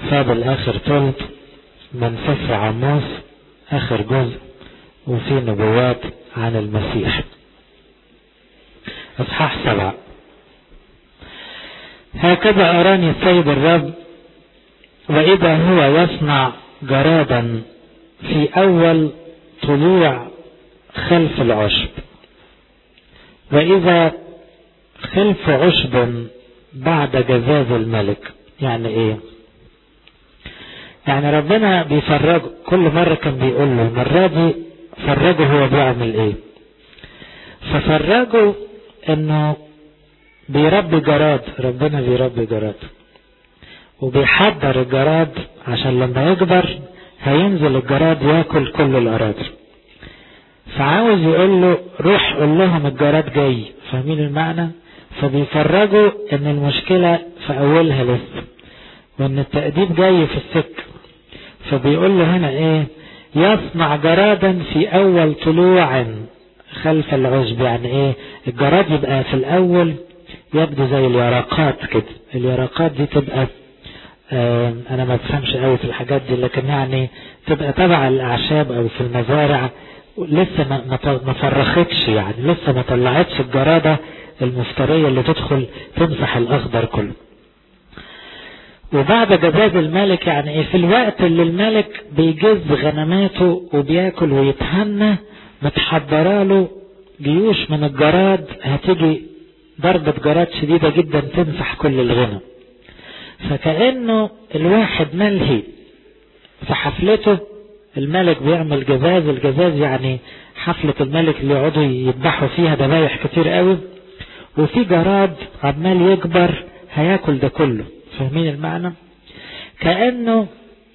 فاضل آخر تلت من سفر عموس آخر جزء وفي نبوات عن المسيح اصحاح سبعة هكذا أراني السيد الرب وإذا هو يصنع جرادا في أول طلوع خلف العشب وإذا خلف عشب بعد جزاز الملك يعني إيه يعني ربنا بيفرجه كل مرة كان بيقول له المرة دي فرجه هو بيعمل ايه ففرجه انه بيربي جراد ربنا بيربي جراد وبيحضر الجراد عشان لما يكبر هينزل الجراد ياكل كل الاراضي فعاوز يقول له روح قول لهم الجراد جاي فاهمين المعنى فبيفرجوا ان المشكلة في اولها لسه وان التأديب جاي في السكة فبيقول له هنا ايه يصنع جرادا في اول طلوع خلف العشب يعني ايه الجراد يبقى في الاول يبدو زي اليرقات كده اليرقات دي تبقى آه انا ما بفهمش قوي في الحاجات دي لكن يعني تبقى تبع الاعشاب او في المزارع لسه ما, ما فرختش يعني لسه ما طلعتش الجرادة المفترية اللي تدخل تمسح الاخضر كله وبعد جزاز الملك يعني ايه في الوقت اللي الملك بيجز غنماته وبياكل ويتهنى متحضره له جيوش من الجراد هتيجي ضربة جراد شديدة جدا تمسح كل الغنم فكأنه الواحد ملهي في حفلته الملك بيعمل جزاز الجزاز يعني حفلة الملك اللي يقعدوا يذبحوا فيها ذبايح كتير قوي وفي جراد عمال يكبر هياكل ده كله فاهمين المعنى كأنه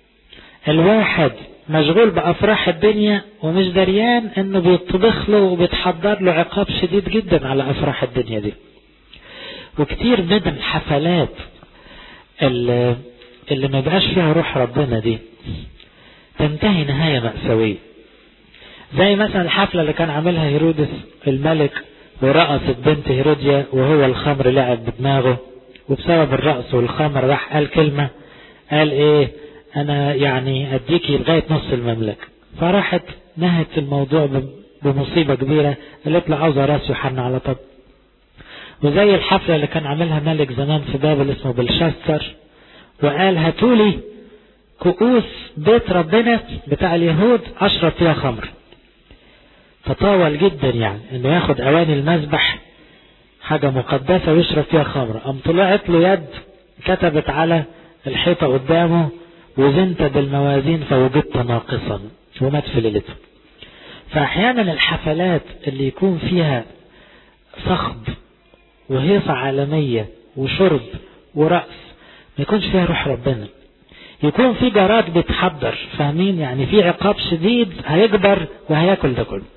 الواحد مشغول بأفراح الدنيا ومش دريان انه بيطبخ له وبيتحضر له عقاب شديد جدا على أفراح الدنيا دي وكتير من الحفلات اللي, اللي ما بقاش فيها روح ربنا دي تنتهي نهاية مأساوية زي مثلا الحفلة اللي كان عاملها هيرودس الملك ورقصت بنت هيروديا وهو الخمر لعب بدماغه وبسبب الرقص والخمر راح قال كلمة قال ايه انا يعني اديكي لغاية نص المملكة فراحت نهت الموضوع بمصيبة كبيرة قالت له عاوزة راس يوحنا على طب وزي الحفلة اللي كان عاملها ملك زمان في بابل اسمه بلشاستر وقال هاتولي كؤوس بيت ربنا بتاع اليهود اشرب فيها خمر تطاول جدا يعني انه ياخد اواني المذبح حاجة مقدسة ويشرب فيها خمر أم طلعت له يد كتبت على الحيطة قدامه وزنت بالموازين فوجدت ناقصا ومات في ليلته فأحيانا الحفلات اللي يكون فيها صخب وهيصة عالمية وشرب ورأس ما يكونش فيها روح ربنا يكون في جراد بيتحضر فاهمين يعني في عقاب شديد هيكبر وهياكل ده كله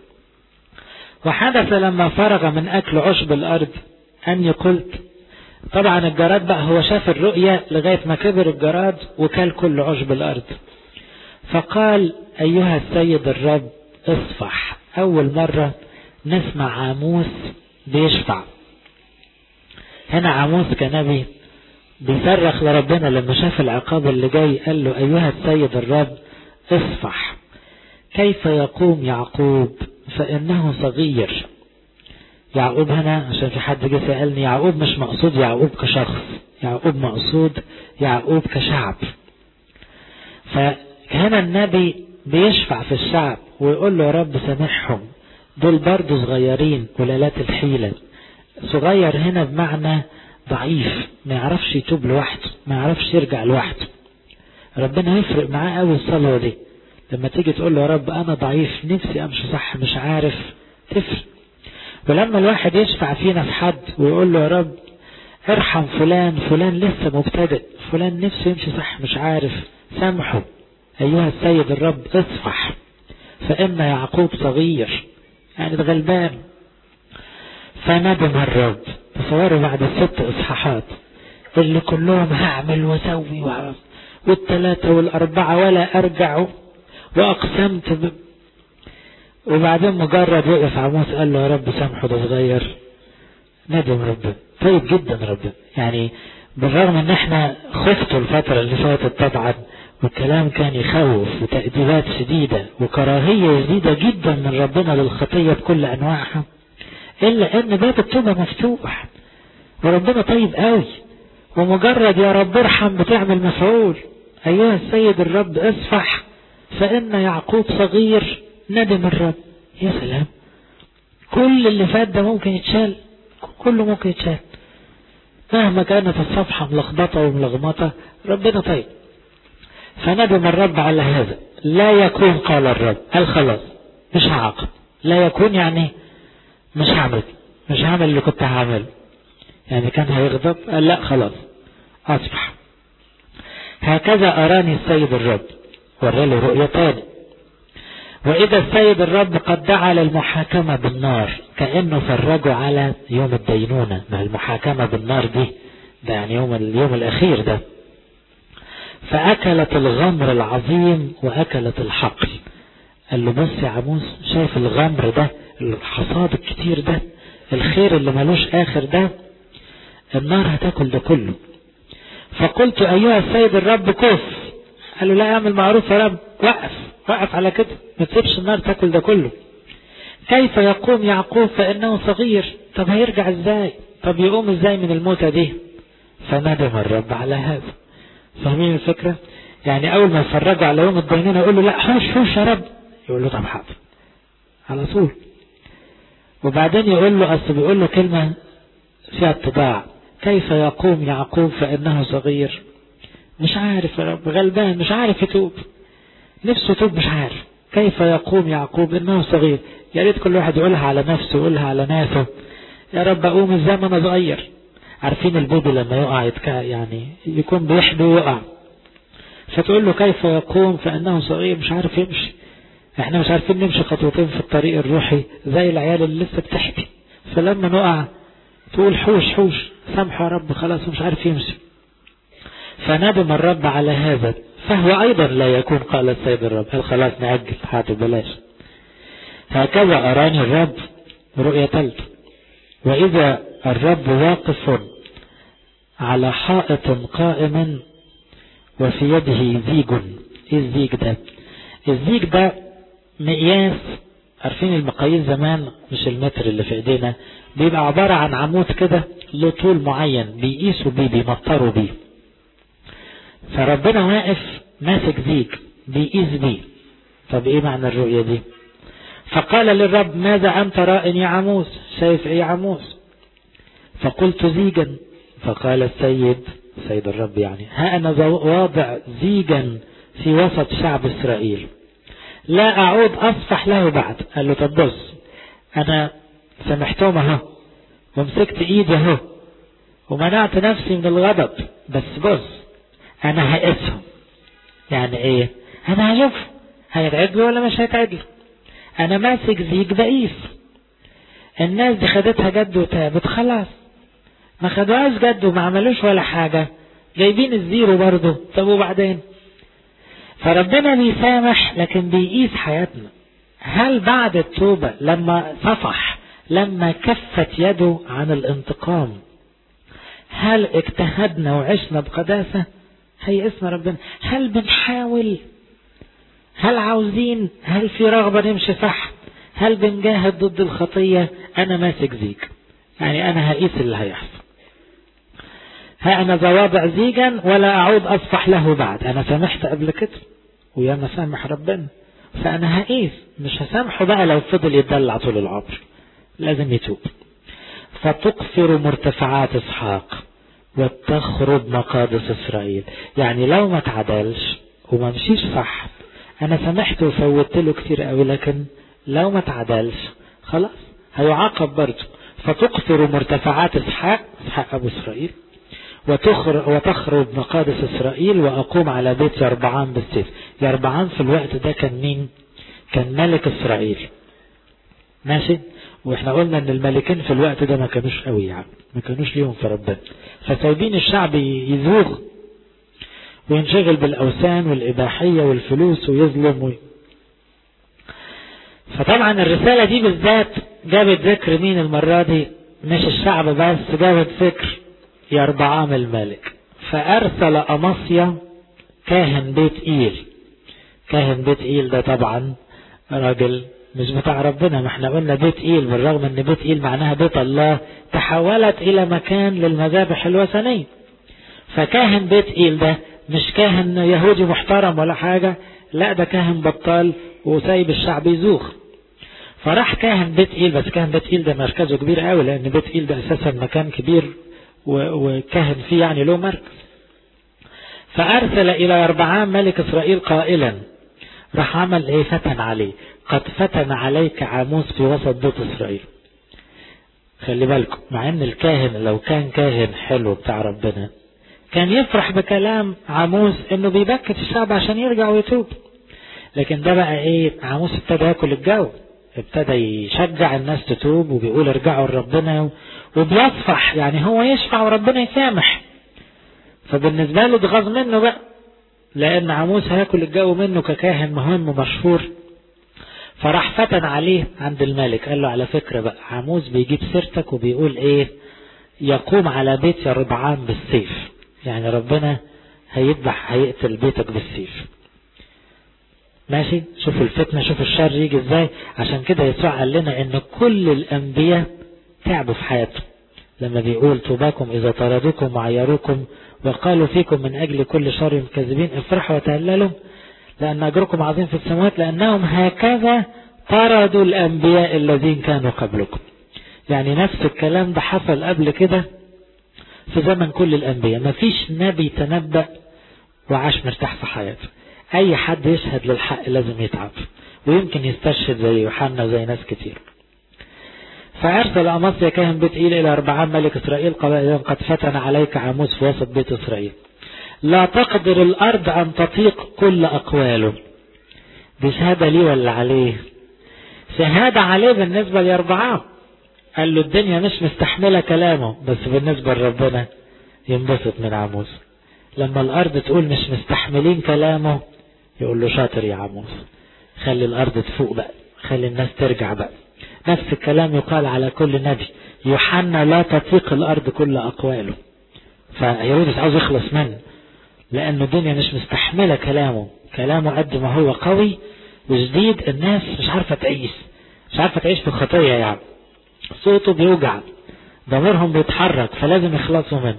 وحدث لما فرغ من أكل عشب الأرض أني قلت طبعا الجراد بقى هو شاف الرؤية لغاية ما كبر الجراد وكل كل عشب الأرض فقال أيها السيد الرب اصفح أول مرة نسمع عاموس بيشفع هنا عاموس كنبي بيصرخ لربنا لما شاف العقاب اللي جاي قال له أيها السيد الرب اصفح كيف يقوم يعقوب فإنه صغير يعقوب هنا عشان في حد جه سألني يعقوب مش مقصود يعقوب كشخص يعقوب مقصود يعقوب كشعب فهنا النبي بيشفع في الشعب ويقول له يا رب سامحهم دول برضه صغيرين ولالات الحيلة صغير هنا بمعنى ضعيف ما يعرفش يتوب لوحده ما يعرفش يرجع لوحده ربنا يفرق معاه قوي الصلاة دي لما تيجي تقول له يا رب انا ضعيف نفسي امشي صح مش عارف تفرق ولما الواحد يشفع فينا في حد ويقول له يا رب ارحم فلان فلان لسه مبتدئ فلان نفسه يمشي صح مش عارف سامحه ايها السيد الرب اصفح فان يعقوب صغير يعني ده غلبان فندم الرب تصوروا بعد الست اصحاحات اللي كلهم هعمل واسوي والثلاثة والأربعة ولا أرجع وأقسمت ب... وبعدين مجرد وقف عموس قال له يا رب سامحه ده صغير ندم ربنا طيب جدا ربنا يعني بالرغم ان احنا خفتوا الفترة اللي فاتت طبعا والكلام كان يخوف وتأديبات شديدة وكراهية شديدة جدا من ربنا للخطية بكل انواعها الا ان باب التوبة مفتوح وربنا طيب قوي ومجرد يا رب ارحم بتعمل مفعول ايها السيد الرب اصفح فان يعقوب صغير ندم الرب يا سلام كل اللي فات ده ممكن يتشال كله ممكن يتشال مهما كانت الصفحة ملخبطة وملغمطة ربنا طيب فندم الرب على هذا لا يكون قال الرب قال خلاص مش هعاقب لا يكون يعني مش هعمل مش هعمل اللي كنت هعمله يعني كان هيغضب قال لا خلاص أصبح هكذا أراني السيد الرب ورى رؤية تاني وإذا السيد الرب قد دعا للمحاكمة بالنار كأنه فرجوا على يوم الدينونة ما المحاكمة بالنار دي ده يعني يوم اليوم الأخير ده فأكلت الغمر العظيم وأكلت الحقل قال له بص يا عموس شايف الغمر ده الحصاد الكتير ده الخير اللي ملوش آخر ده النار هتاكل ده كله فقلت أيها السيد الرب كف قال له لا اعمل معروف يا رب وقف وقف على كده ما تسيبش النار تاكل ده كله كيف يقوم يعقوب فإنه صغير طب هيرجع ازاي طب يقوم ازاي من الموتة دي فندم الرب على هذا فاهمين الفكرة يعني أول ما يفرجوا على يوم الدينونة يقول له لا حوش حوش يا رب يقول له طب حاضر على طول وبعدين يقول له أصل بيقول له كلمة فيها اتباع كيف يقوم يعقوب فإنه صغير مش عارف يا رب غلبان مش عارف يتوب نفسه يتوب مش عارف كيف يقوم يعقوب إنه صغير يا ريت كل واحد يقولها على نفسه يقولها على ناسه يا رب أقوم ازاي ما أنا صغير عارفين البيبي لما يقع يتكا يعني يكون بيحبي ويقع فتقول له كيف يقوم فإنه صغير مش عارف يمشي احنا مش عارفين نمشي خطوتين في الطريق الروحي زي العيال اللي لسه بتحكي فلما نقع تقول حوش حوش سامحه يا رب خلاص مش عارف يمشي فندم الرب على هذا فهو أيضا لا يكون قال السيد الرب قال خلاص نأجل حاجة بلاش هكذا أراني الرب رؤية ثالثة وإذا الرب واقف على حائط قائم وفي يده زيج ايه الزيج ده الزيج ده مقياس عارفين المقاييس زمان مش المتر اللي في ايدينا بيبقى عبارة عن عمود كده له طول معين بيقيسوا بيه بيمطروا بيه فربنا واقف ماسك زيج بيقيس بيه طب ايه معنى الرؤية دي فقال للرب ماذا انت راء يا عموس شايف ايه يا عموس فقلت زيجا فقال السيد سيد الرب يعني ها انا واضع زيجا في وسط شعب اسرائيل لا اعود اصفح له بعد قال له طب بص انا سامحتهم اهو ومسكت ايدي اهو ومنعت نفسي من الغضب بس بص انا هقيسهم يعني ايه انا هشوف هيتعدلوا ولا مش هيتعدلوا انا ماسك زيج بقيس الناس دي خدتها جد وتابت خلاص ما خدوهاش جد وما عملوش ولا حاجة جايبين الزيرو برضه طب وبعدين فربنا بيسامح لكن بيقيس حياتنا هل بعد التوبة لما صفح لما كفت يده عن الانتقام هل اجتهدنا وعشنا بقداسة هي اسم ربنا هل بنحاول هل عاوزين هل في رغبة نمشي صح هل بنجاهد ضد الخطية انا ماسك زيك يعني انا هقيس اللي هيحصل ها انا ذواضع زيجا ولا اعود اصفح له بعد انا سامحت قبل كده ويا ما سامح ربنا فانا هقيس مش هسامحه بقى لو فضل يدلع طول العمر لازم يتوب فتقفر مرتفعات اسحاق وتخرب مقادس اسرائيل يعني لو ما تعدلش وما مشيش صح انا سامحته وفوتت له كتير قوي لكن لو ما تعدلش خلاص هيعاقب برضه فتقفر مرتفعات اسحاق اسحاق ابو اسرائيل وتخرب مقادس اسرائيل واقوم على بيت يربعان بالسيف يربعان في الوقت ده كان مين كان ملك اسرائيل ماشي واحنا قلنا ان الملكين في الوقت ده ما كانوش قوي يعني ما كانوش ليهم في ربنا فسايبين الشعب يزوغ وينشغل بالاوثان والاباحيه والفلوس ويظلم وي... فطبعا الرساله دي بالذات جابت ذكر مين المره دي مش الشعب بس جابت ذكر يربعام الملك فأرسل أمصيا كاهن بيت إيل كاهن بيت إيل ده طبعا راجل مش بتاع ربنا ما احنا قلنا بيت إيل بالرغم ان بيت إيل معناها بيت الله تحولت إلى مكان للمذابح الوثنية فكاهن بيت إيل ده مش كاهن يهودي محترم ولا حاجة لا ده كاهن بطال وسايب الشعب يزوخ فراح كاهن بيت إيل بس كاهن بيت إيل ده مركزه كبير قوي لأن بيت إيل ده أساسا مكان كبير وكاهن فيه يعني له مركز فأرسل إلى أربعام ملك إسرائيل قائلا راح عمل إيه فتن عليه قد فتن عليك عاموس في وسط بيت إسرائيل خلي بالكم مع ان الكاهن لو كان كاهن حلو بتاع ربنا كان يفرح بكلام عاموس انه بيبكت الشعب عشان يرجع ويتوب لكن ده بقى ايه عاموس ابتدى ياكل الجو ابتدى يشجع الناس تتوب وبيقول ارجعوا لربنا وبيصفح يعني هو يشفع وربنا يسامح فبالنسبة له اتغاظ منه بقى لأن عاموس هياكل الجو منه ككاهن مهم ومشهور فراح فتن عليه عند الملك قال له على فكرة بقى عاموس بيجيب سيرتك وبيقول ايه يقوم على بيت يا ربعان بالسيف يعني ربنا هيذبح هيقتل بيتك بالسيف ماشي شوف الفتنة شوف الشر يجي ازاي عشان كده يسوع قال لنا ان كل الانبياء تعبوا في حياتهم لما بيقول طوباكم اذا طردوكم وعيروكم وقالوا فيكم من اجل كل شر كاذبين افرحوا وتهللوا لان اجركم عظيم في السماوات لانهم هكذا طردوا الانبياء الذين كانوا قبلكم يعني نفس الكلام ده حصل قبل كده في زمن كل الانبياء مفيش نبي تنبأ وعاش مرتاح في حياته اي حد يشهد للحق لازم يتعب ويمكن يستشهد زي يوحنا وزي ناس كتير فأرسل أمصيا كاهن بيت إيل إلى أربعان ملك إسرائيل قال قد فتن عليك عاموس في وسط بيت إسرائيل لا تقدر الأرض أن تطيق كل أقواله دي شهادة ليه ولا عليه شهادة عليه بالنسبة لأربعام قال له الدنيا مش مستحملة كلامه بس بالنسبة لربنا ينبسط من عاموس لما الأرض تقول مش مستحملين كلامه يقول له شاطر يا عاموس خلي الأرض تفوق بقى خلي الناس ترجع بقى نفس الكلام يقال على كل نبي يوحنا لا تطيق الأرض كل أقواله فهيرودس عاوز يخلص منه لأنه الدنيا مش مستحملة كلامه كلامه قد ما هو قوي وجديد الناس مش عارفة تعيش مش عارفة تعيش في الخطية يعني صوته بيوجع ضميرهم بيتحرك فلازم يخلصوا منه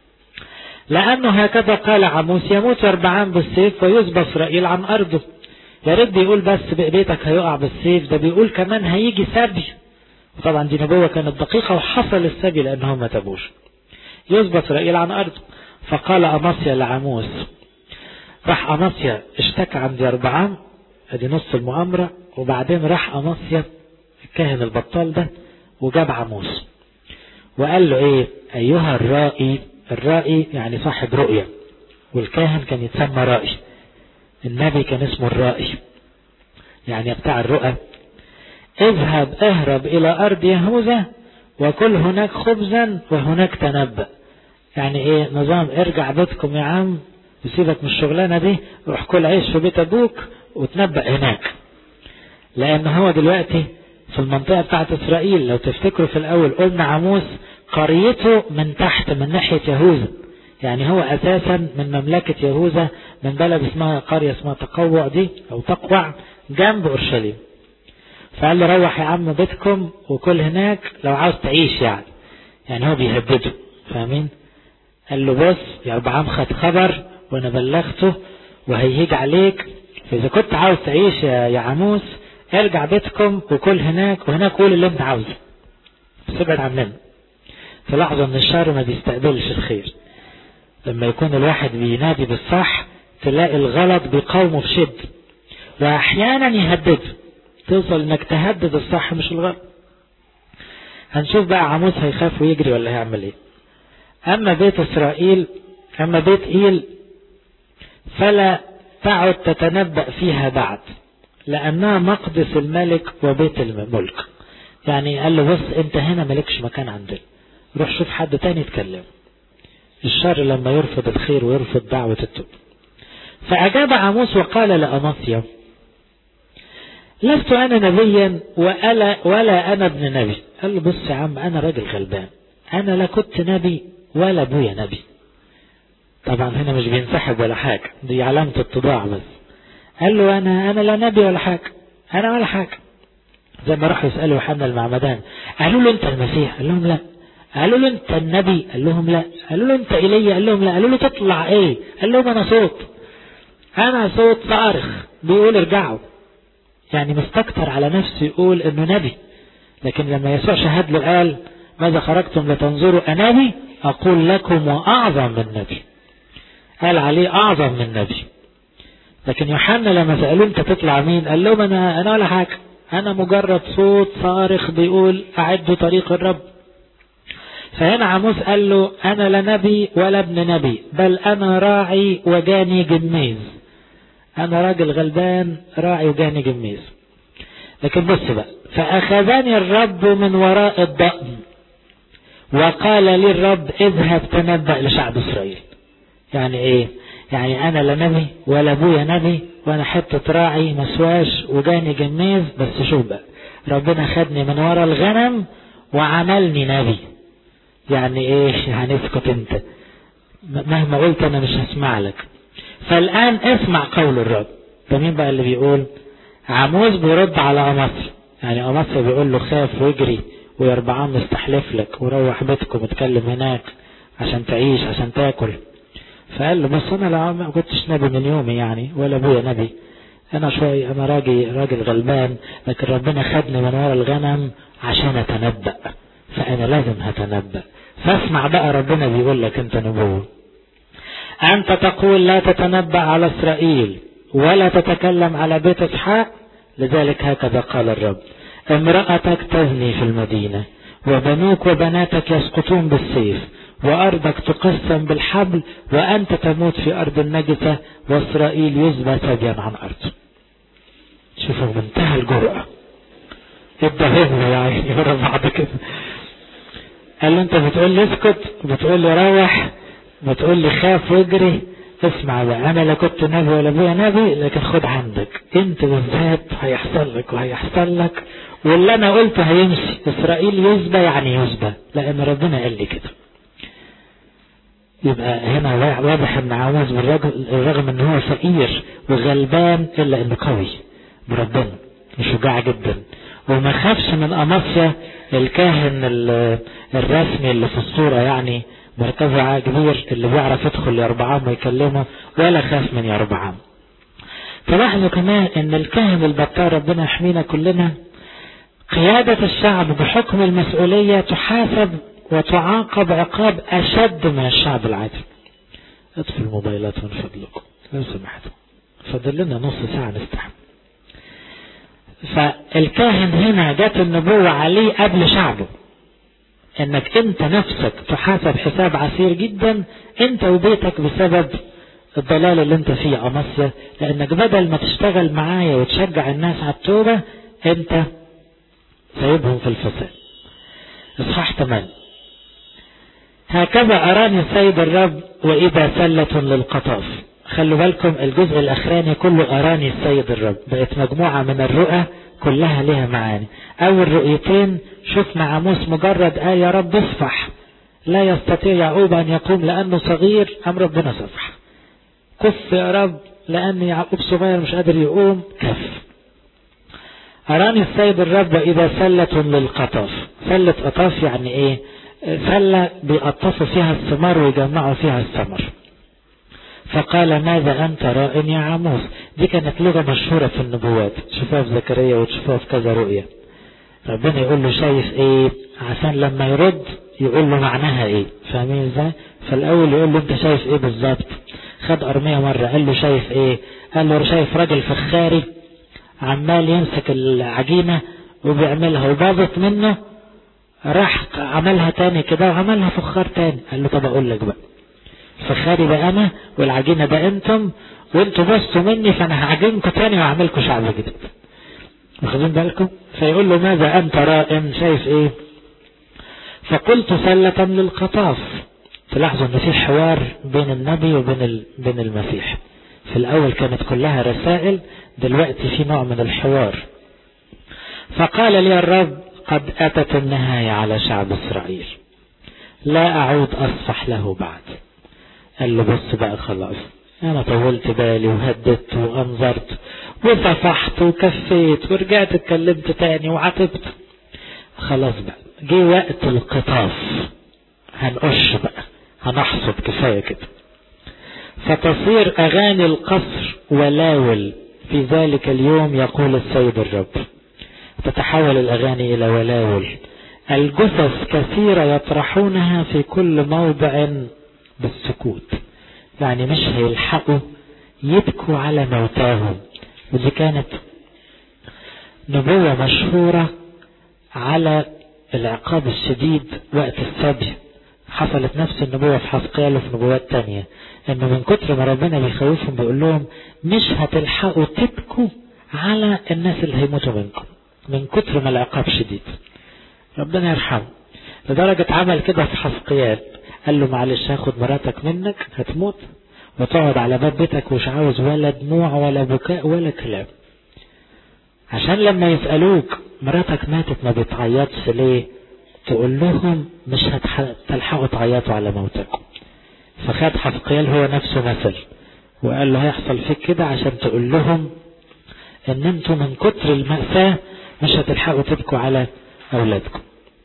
لأنه هكذا قال عموس يموت أربعان بالسيف ويسبى إسرائيل عن أرضه يا ريت بيقول بس بيتك هيقع بالسيف ده بيقول كمان هيجي سبي وطبعا دي نبوة كانت دقيقة وحصل السبي لأنهم ما تابوش يسبى إسرائيل عن أرضه فقال أماسيا لعموس راح أماسيا اشتكى عند أربعام ادي نص المؤامرة وبعدين راح أماسيا الكاهن البطال ده وجاب عموس وقال له ايه ايها الرائي الرائي يعني صاحب رؤية والكاهن كان يتسمى رائي النبي كان اسمه الرائي يعني بتاع الرؤى اذهب اهرب الى ارض يهوذا وكل هناك خبزا وهناك تنبأ يعني ايه نظام ارجع بيتكم يا عم وسيبك من الشغلانة دي روح كل عيش في بيت ابوك وتنبأ هناك لان هو دلوقتي في المنطقة بتاعت اسرائيل لو تفتكروا في الاول قلنا عموس قريته من تحت من ناحية يهوذا يعني هو اساسا من مملكة يهوذا من بلد اسمها قرية اسمها تقوع دي او تقوع جنب اورشليم فقال له روح يا عم بيتكم وكل هناك لو عاوز تعيش يعني يعني هو بيهدده فاهمين قال له بص يا ابو عم خد خبر وانا بلغته وهيهيج عليك فاذا كنت عاوز تعيش يا, يا عموس ارجع بيتكم وكل هناك وهناك قول اللي انت عاوزه بس ابعد عننا تلاحظوا ان الشر ما بيستقبلش الخير لما يكون الواحد بينادي بالصح تلاقي الغلط بيقاومه بشد واحيانا يهدده توصل انك تهدد الصح مش الغلط هنشوف بقى عموس هيخاف ويجري ولا هيعمل ايه اما بيت اسرائيل اما بيت ايل فلا تعد تتنبأ فيها بعد لانها مقدس الملك وبيت الملك يعني قال له بص انت هنا مالكش مكان عندنا روح شوف حد تاني يتكلم الشر لما يرفض الخير ويرفض دعوة التوب فأجاب عموس وقال لأمصيا لست أنا نبيا ولا, ولا أنا ابن نبي قال له بص يا عم أنا راجل غلبان أنا لا كنت نبي ولا ابويا نبي طبعا هنا مش بينسحب ولا حاجة دي علامة اتضاع بس قال له انا انا لا نبي ولا حاجة انا ولا حاجة زي ما راحوا يسألوا يوحنا المعمدان قالوا له انت المسيح قال لهم لا قالوا له انت النبي قال لهم لا قالوا له انت ايليا قال لهم لا قالوا له تطلع ايه قال لهم انا صوت انا صوت صارخ بيقول ارجعوا يعني مستكتر على نفسه يقول انه نبي لكن لما يسوع شهد له قال ماذا خرجتم لتنظروا انبي اقول لكم واعظم من نبي قال عليه اعظم من نبي لكن يوحنا لما سالوه انت تطلع مين قال لهم انا انا ولا حاجه انا مجرد صوت صارخ بيقول اعدوا طريق الرب فهنا عموس قال له انا لا نبي ولا ابن نبي بل انا راعي وجاني جميز انا راجل غلبان راعي وجاني جميز لكن بص بقى فاخذني الرب من وراء الضأن وقال لي الرب اذهب تنبأ لشعب اسرائيل يعني ايه يعني انا لا نبي ولا ابويا نبي وانا حتة راعي مسواش وجاني جميز بس شوف بقى ربنا خدني من ورا الغنم وعملني نبي يعني ايه يعني اسكت انت مهما قلت انا مش هسمع لك فالان اسمع قول الرب ده مين بقى اللي بيقول عموز بيرد على أمصر يعني أمصر بيقول له خاف واجري ويربعام مستحلف لك وروح بيتكم اتكلم هناك عشان تعيش عشان تاكل فقال له بس انا لا ما كنتش نبي من يومي يعني ولا ابويا نبي انا شوي انا راجل راجل غلبان لكن ربنا خدني من ورا الغنم عشان اتنبأ فانا لازم هتنبأ فاسمع بقى ربنا بيقول لك انت نبوة انت تقول لا تتنبأ على اسرائيل ولا تتكلم على بيت اسحاق لذلك هكذا قال الرب امرأتك تزني في المدينة وبنوك وبناتك يسقطون بالسيف وأرضك تقسم بالحبل وأنت تموت في أرض النجسة وإسرائيل يذبى سبيا عن أرضه شوفوا منتهى الجرأة ادهم يا عيني ورا بعض كده قال له انت بتقول لي اسكت بتقول لي روح بتقول لي خاف واجري اسمع بقى انا لا كنت نبي ولا ابويا نبي لكن خد عندك انت بالذات هيحصل لك وهيحصل لك واللي انا قلته هيمشي اسرائيل يسبى يعني يسبى لان ربنا قال لي كده يبقى هنا واضح ان عاوز بالرجل الرغم ان هو فقير وغلبان الا انه قوي بربنا وشجاع جدا وما خافش من امصيا الكاهن الرسمي اللي في الصورة يعني مركزه كبير اللي بيعرف يدخل يربعام ويكلمه ولا خاف من يربعام تلاحظوا كمان ان الكاهن البطار ربنا يحمينا كلنا قيادة الشعب بحكم المسؤولية تحاسب وتعاقب عقاب أشد من الشعب العادي اطفوا الموبايلات من فضلكم لو سمحتوا فضل لنا نص ساعة نستحمل فالكاهن هنا جت النبوة عليه قبل شعبه انك انت نفسك تحاسب حساب عسير جدا انت وبيتك بسبب الضلال اللي انت فيه امصيا لانك بدل ما تشتغل معايا وتشجع الناس على التوبة انت سايبهم في الفساد اصحاح 8 هكذا أراني السيد الرب وإذا سلة للقطاف خلوا بالكم الجزء الأخراني كله أراني السيد الرب بقت مجموعة من الرؤى كلها لها معاني أول رؤيتين شفنا عموس مجرد قال يا رب اصفح لا يستطيع يعقوب أن يقوم لأنه صغير أم ربنا صفح كف يا رب لأن يعقوب صغير مش قادر يقوم كف أراني السيد الرب إذا سلة للقطاف سلة قطاف يعني إيه سلة بيقطفوا فيها الثمار ويجمعوا فيها الثمر فقال ماذا أنت راء يا عموس دي كانت لغة مشهورة في النبوات تشوفوها في زكريا وتشوفوها في كذا رؤية ربنا يقول له شايف ايه عشان لما يرد يقول له معناها ايه فاهمين ازاي فالاول يقول له انت شايف ايه بالظبط خد ارمية مرة قال له شايف ايه قال له شايف راجل فخاري عمال يمسك العجينة وبيعملها وباظت منه راح عملها تاني كده وعملها فخار تاني قال له طب اقول لك بقى الفخاري ده انا والعجينة ده انتم وانتوا بصوا مني فانا هعجنكم تاني واعملكم شعب جديد واخدين بالكم فيقول له ماذا انت رائم شايف ايه فقلت سلة للقطاف تلاحظوا ان في حوار بين النبي وبين ال... بين المسيح في الاول كانت كلها رسائل دلوقتي في نوع من الحوار فقال لي الرب قد أتت النهاية على شعب إسرائيل لا أعود أصفح له بعد قال له بص بقى خلاص أنا طولت بالي وهددت وأنظرت وصفحت وكفيت ورجعت اتكلمت تاني وعاتبت خلاص بقى جه وقت القطاف هنقش بقى هنحصد كفاية كده فتصير أغاني القصر ولاول في ذلك اليوم يقول السيد الرب تتحول الأغاني إلى ولاول الجثث كثيرة يطرحونها في كل موضع بالسكوت يعني مش هيلحقوا يبكوا على موتاهم ودي كانت نبوة مشهورة على العقاب الشديد وقت السبي حصلت نفس النبوة في حسقيال وفي نبوات تانية انه من كتر ما ربنا بيخوفهم بيقول لهم مش هتلحقوا تبكوا على الناس اللي هيموتوا منكم من كتر ما العقاب شديد ربنا يرحمه لدرجة عمل كده في حسقيال قال له معلش هاخد مراتك منك هتموت وتقعد على باب بيتك ومش عاوز ولا دموع ولا بكاء ولا كلام عشان لما يسألوك مراتك ماتت ما بتعيطش ليه تقول لهم مش هتلحقوا تعيطوا على موتكم فخد حسقيال هو نفسه مثل وقال له هيحصل فيك كده عشان تقول لهم ان انتوا من كتر المأساة مش هتلحقوا تبكوا على اولادكم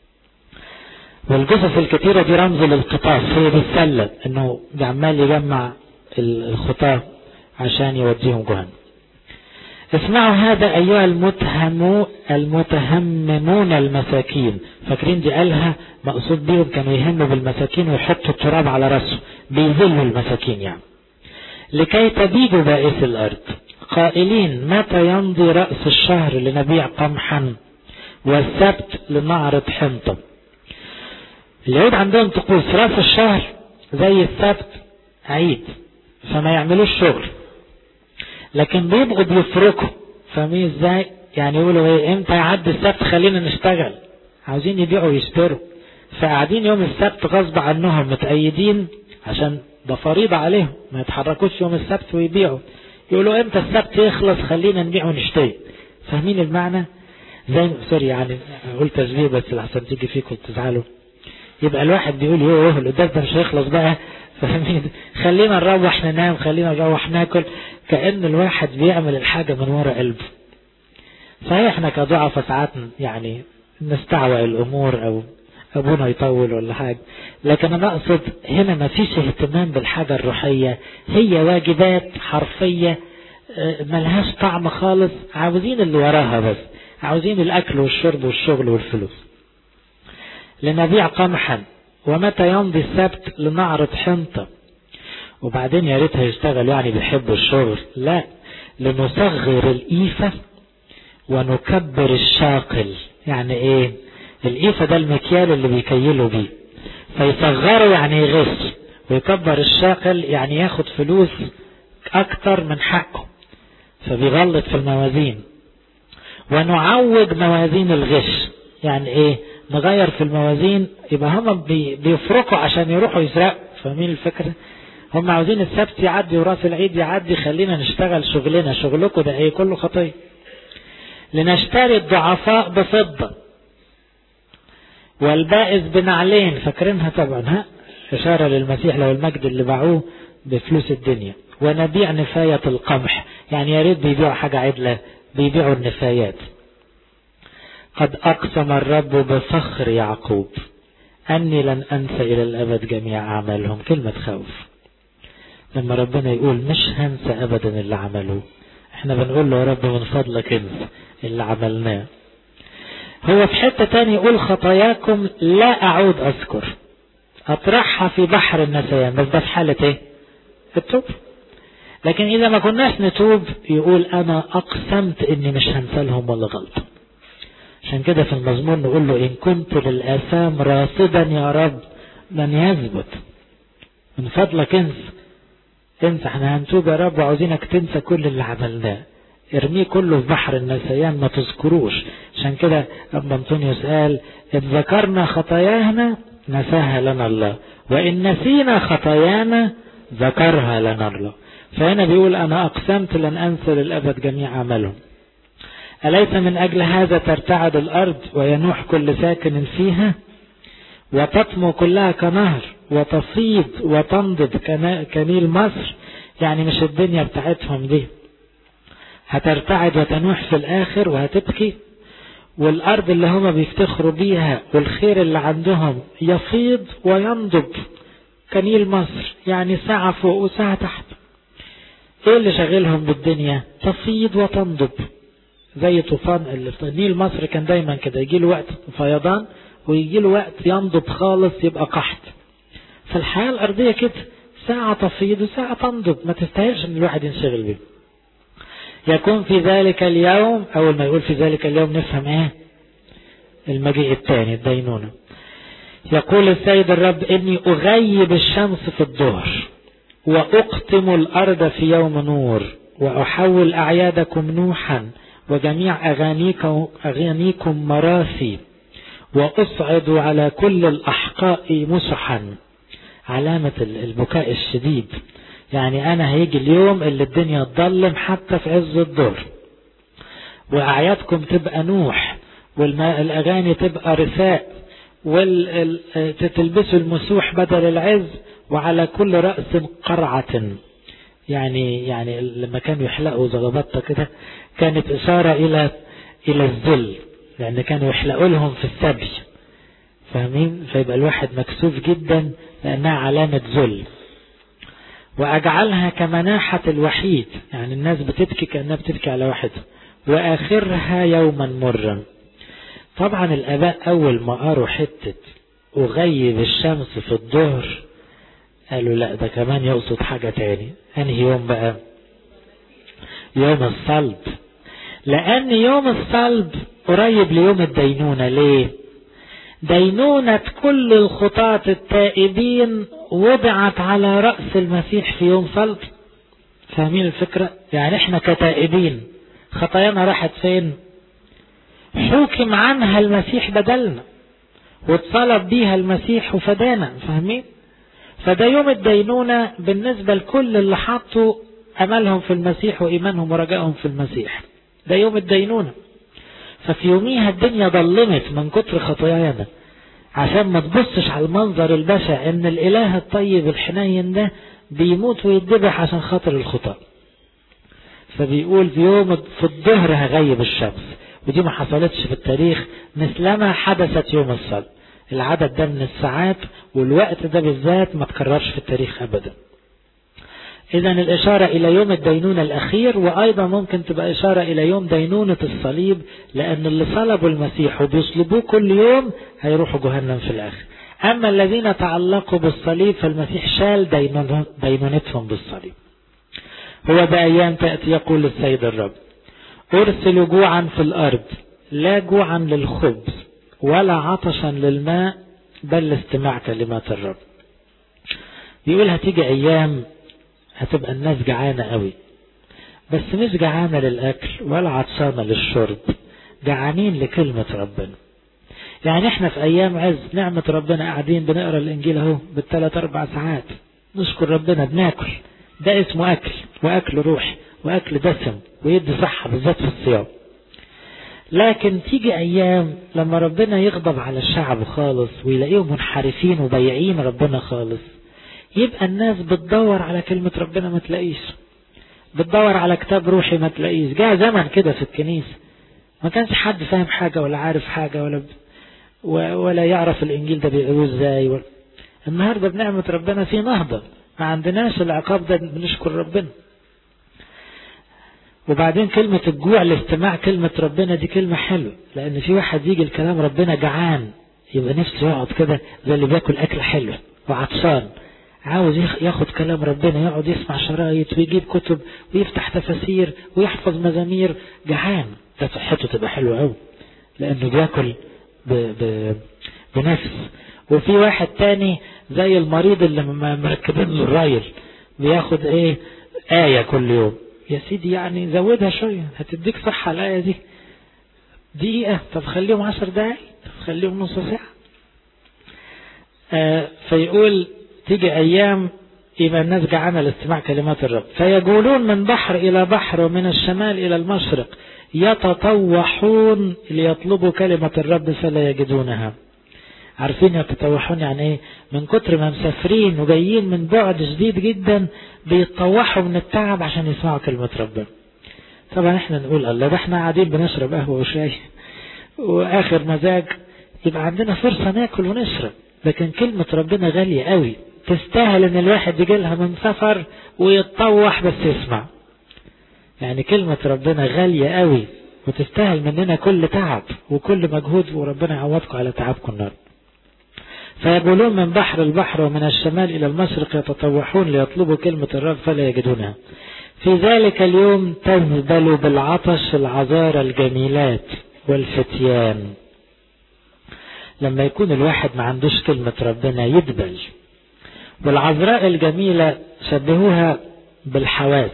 والجثث الكتيرة دي رمز للقطاف هي بالسلة انه عمال يجمع الخطاة عشان يوديهم جهنم اسمعوا هذا ايها المتهم المتهممون المساكين فاكرين دي قالها مقصود بيهم كانوا يهموا بالمساكين ويحطوا التراب على راسه بيذلوا المساكين يعني لكي تبيدوا بائس الارض قائلين متى يمضي رأس الشهر لنبيع قمحا والسبت لنعرض حنطة اليهود عندهم طقوس راس الشهر زي السبت عيد فما يعملوش شغل لكن بيبقوا بيفرقوا فاهمين ازاي يعني يقولوا ايه امتى يعدي السبت خلينا نشتغل عاوزين يبيعوا ويشتروا فقاعدين يوم السبت غصب عنهم متأيدين عشان ده فريضة عليهم ما يتحركوش يوم السبت ويبيعوا يقولوا امتى السبت يخلص خلينا نبيع ونشتري فاهمين المعنى زي سوري يعني اقول تشبيه بس لحسن تيجي فيكم تزعلوا يبقى الواحد بيقول يوه القداس ده مش هيخلص بقى فاهمين خلينا نروح ننام خلينا نروح ناكل كأن الواحد بيعمل الحاجة من وراء قلبه صحيح احنا كضعفة ساعات يعني نستعوى الامور او ابونا يطول ولا حاجة لكن انا اقصد هنا ما فيش اهتمام بالحاجة الروحية هي واجبات حرفية ملهاش طعم خالص عاوزين اللي وراها بس عاوزين الاكل والشرب والشغل والفلوس لنبيع قمحا ومتى يمضي السبت لنعرض حنطة وبعدين يا ريت هيشتغل يعني بيحب الشغل لا لنصغر الإيفة ونكبر الشاقل يعني ايه الإيفة ده المكيال اللي بيكيلوا بيه فيصغره يعني يغش ويكبر الشاقل يعني ياخد فلوس أكتر من حقه فبيغلط في الموازين ونعوج موازين الغش يعني ايه نغير في الموازين يبقى هم بيفرقوا عشان يروحوا يسرقوا فاهمين الفكرة هم عاوزين السبت يعدي وراس العيد يعدي خلينا نشتغل شغلنا شغلكم ده ايه كله خطية لنشتري الضعفاء بفضة والبائس بنعلين فاكرينها طبعا ها إشارة للمسيح لو المجد اللي باعوه بفلوس الدنيا ونبيع نفاية القمح يعني يا ريت بيبيعوا حاجة عدلة بيبيعوا النفايات قد أقسم الرب بفخر يعقوب أني لن أنسى إلى الأبد جميع أعمالهم كلمة خوف لما ربنا يقول مش هنسى أبدا اللي عملوه احنا بنقول له يا رب من فضلك انسى اللي عملناه هو في حتة تاني يقول خطاياكم لا أعود أذكر أطرحها في بحر النسيان بس ده في حالة ايه التوب لكن إذا ما كناش نتوب يقول أنا أقسمت إني مش هنسى لهم ولا غلطة عشان كده في المزمور نقول له إن كنت للآثام راصدا يا رب من يثبت من فضلك انسى انسى احنا هنتوب يا رب وعاوزينك تنسى كل اللي عملناه ارميه كله في بحر النسيان ما تذكروش عشان كده ابن انطونيوس قال ان ذكرنا خطايانا نساها لنا الله وان نسينا خطايانا ذكرها لنا الله فهنا بيقول انا اقسمت لن انسى للابد جميع عملهم أليس من أجل هذا ترتعد الأرض وينوح كل ساكن فيها وتطمو كلها كنهر وتفيض وتنضب كنيل مصر يعني مش الدنيا بتاعتهم دي هترتعد وتنوح في الآخر وهتبكي والأرض اللي هما بيفتخروا بيها والخير اللي عندهم يفيض وينضب كنيل مصر يعني ساعة فوق وساعة تحت ايه اللي شغلهم بالدنيا تفيض وتنضب زي طوفان اللي في نيل مصر كان دايما كده يجي له وقت فيضان ويجي له وقت ينضب خالص يبقى قحط فالحياة الأرضية كده ساعة تفيض وساعة تنضب ما تستاهلش ان الواحد ينشغل بيه يكون في ذلك اليوم أول ما يقول في ذلك اليوم نفهم ايه المجيء الثاني الدينونة يقول السيد الرب إني أغيب الشمس في الظهر وأقتم الأرض في يوم نور وأحول أعيادكم نوحا وجميع أغانيكم, أغانيكم مراسي وأصعد على كل الأحقاء مسحا علامة البكاء الشديد يعني أنا هيجي اليوم اللي الدنيا تظلم حتى في عز الظهر وأعيادكم تبقى نوح والأغاني تبقى رثاء وتلبسوا المسوح بدل العز وعلى كل رأس قرعة يعني يعني لما كانوا يحلقوا زغبطة كده كانت إشارة إلى إلى الذل لأن كانوا يحلقوا لهم في السبي فاهمين فيبقى الواحد مكسوف جدا لأنها علامة ذل وأجعلها كمناحة الوحيد يعني الناس بتبكي كأنها بتبكي على واحد وآخرها يوما مرا طبعا الآباء أول ما قروا حتة أغيب الشمس في الظهر قالوا لا ده كمان يقصد حاجة تاني أنهي يوم بقى يوم الصلب لأن يوم الصلب قريب ليوم الدينونة ليه دينونة كل الخطاة التائبين وضعت على رأس المسيح في يوم صلب فاهمين الفكرة يعني احنا كتائبين خطايانا راحت فين حكم عنها المسيح بدلنا واتصلب بيها المسيح وفدانا فاهمين فده يوم الدينونة بالنسبة لكل اللي حطوا أملهم في المسيح وإيمانهم ورجائهم في المسيح ده يوم الدينونة ففي يوميها الدنيا ضلمت من كتر خطايانا عشان ما تبصش على المنظر البشع ان الاله الطيب الحنين ده بيموت ويتذبح عشان خاطر الخطاء فبيقول في يوم في الظهر هغيب الشمس ودي ما حصلتش في التاريخ مثلما حدثت يوم الصلب العدد ده من الساعات والوقت ده بالذات ما تكررش في التاريخ ابدا اذا الاشارة الى يوم الدينونة الاخير وايضا ممكن تبقى اشارة الى يوم دينونة الصليب لان اللي صلبوا المسيح وبيصلبوه كل يوم هيروحوا جهنم في الاخر اما الذين تعلقوا بالصليب فالمسيح شال دينونتهم بالصليب هو بأيام تأتي يقول السيد الرب أرسل جوعا في الأرض لا جوعا للخبز ولا عطشا للماء بل لاستماع كلمات الرب يقول هتيجي أيام هتبقى الناس جعانة قوي بس مش جعانة للأكل ولا عطشانة للشرب جعانين لكلمة ربنا يعني احنا في أيام عز نعمة ربنا قاعدين بنقرأ الإنجيل اهو بالثلاث أربع ساعات نشكر ربنا بناكل ده اسمه أكل وأكل روحي وأكل دسم ويدي صحة بالذات في الصيام لكن تيجي أيام لما ربنا يغضب على الشعب خالص ويلاقيهم منحرفين وبيعين ربنا خالص يبقى الناس بتدور على كلمة ربنا ما تلاقيش بتدور على كتاب روحي ما تلاقيش جاء زمن كده في الكنيسة ما كانش حد فاهم حاجة ولا عارف حاجة ولا ب... ولا يعرف الإنجيل ده بيقولوه ازاي ولا... النهاردة بنعمة ربنا في نهضة ما عندناش العقاب ده بنشكر ربنا وبعدين كلمة الجوع لاستماع كلمة ربنا دي كلمة حلوة لأن في واحد يجي الكلام ربنا جعان يبقى نفسه يقعد كده زي اللي بياكل أكل حلو وعطشان عاوز ياخد كلام ربنا يقعد يسمع شرايط ويجيب كتب ويفتح تفاسير ويحفظ مزامير جعان ده صحته تبقى حلوة قوي لأنه بياكل ب... ب... بنفس وفي واحد تاني زي المريض اللي مركبين له الرايل بياخد ايه آية كل يوم يا سيدي يعني زودها شوية هتديك صحة الآية دي دقيقة طب خليهم عشر دقايق طب خليهم نص ساعة آه فيقول تيجي أيام يبقى الناس جعانة لاستماع كلمات الرب فيقولون من بحر إلى بحر ومن الشمال إلى المشرق يتطوحون ليطلبوا كلمة الرب فلا يجدونها عارفين يتطوحون يعني ايه من كتر ما مسافرين وجايين من بعد شديد جدا بيتطوحوا من التعب عشان يسمعوا كلمة ربنا طبعا احنا نقول الله ده احنا قاعدين بنشرب قهوة وشاي واخر مزاج يبقى عندنا فرصة ناكل ونشرب لكن كلمة ربنا غالية قوي تستاهل ان الواحد يجي لها من سفر ويتطوح بس يسمع يعني كلمة ربنا غالية قوي وتستاهل مننا كل تعب وكل مجهود وربنا يعوضكم على تعبكم النار فيقولون من بحر البحر ومن الشمال إلى المشرق يتطوحون ليطلبوا كلمة الرب فلا يجدونها في ذلك اليوم تذبل بالعطش العذارى الجميلات والفتيان لما يكون الواحد ما عندوش كلمة ربنا يدبل والعذراء الجميلة شبهوها بالحواس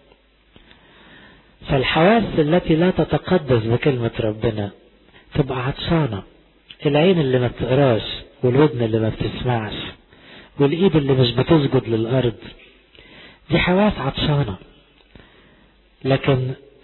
فالحواس التي لا تتقدس بكلمة ربنا تبقى عطشانة العين اللي ما بتقراش والودن اللي ما بتسمعش والايد اللي مش بتسجد للارض دي حواس عطشانة لكن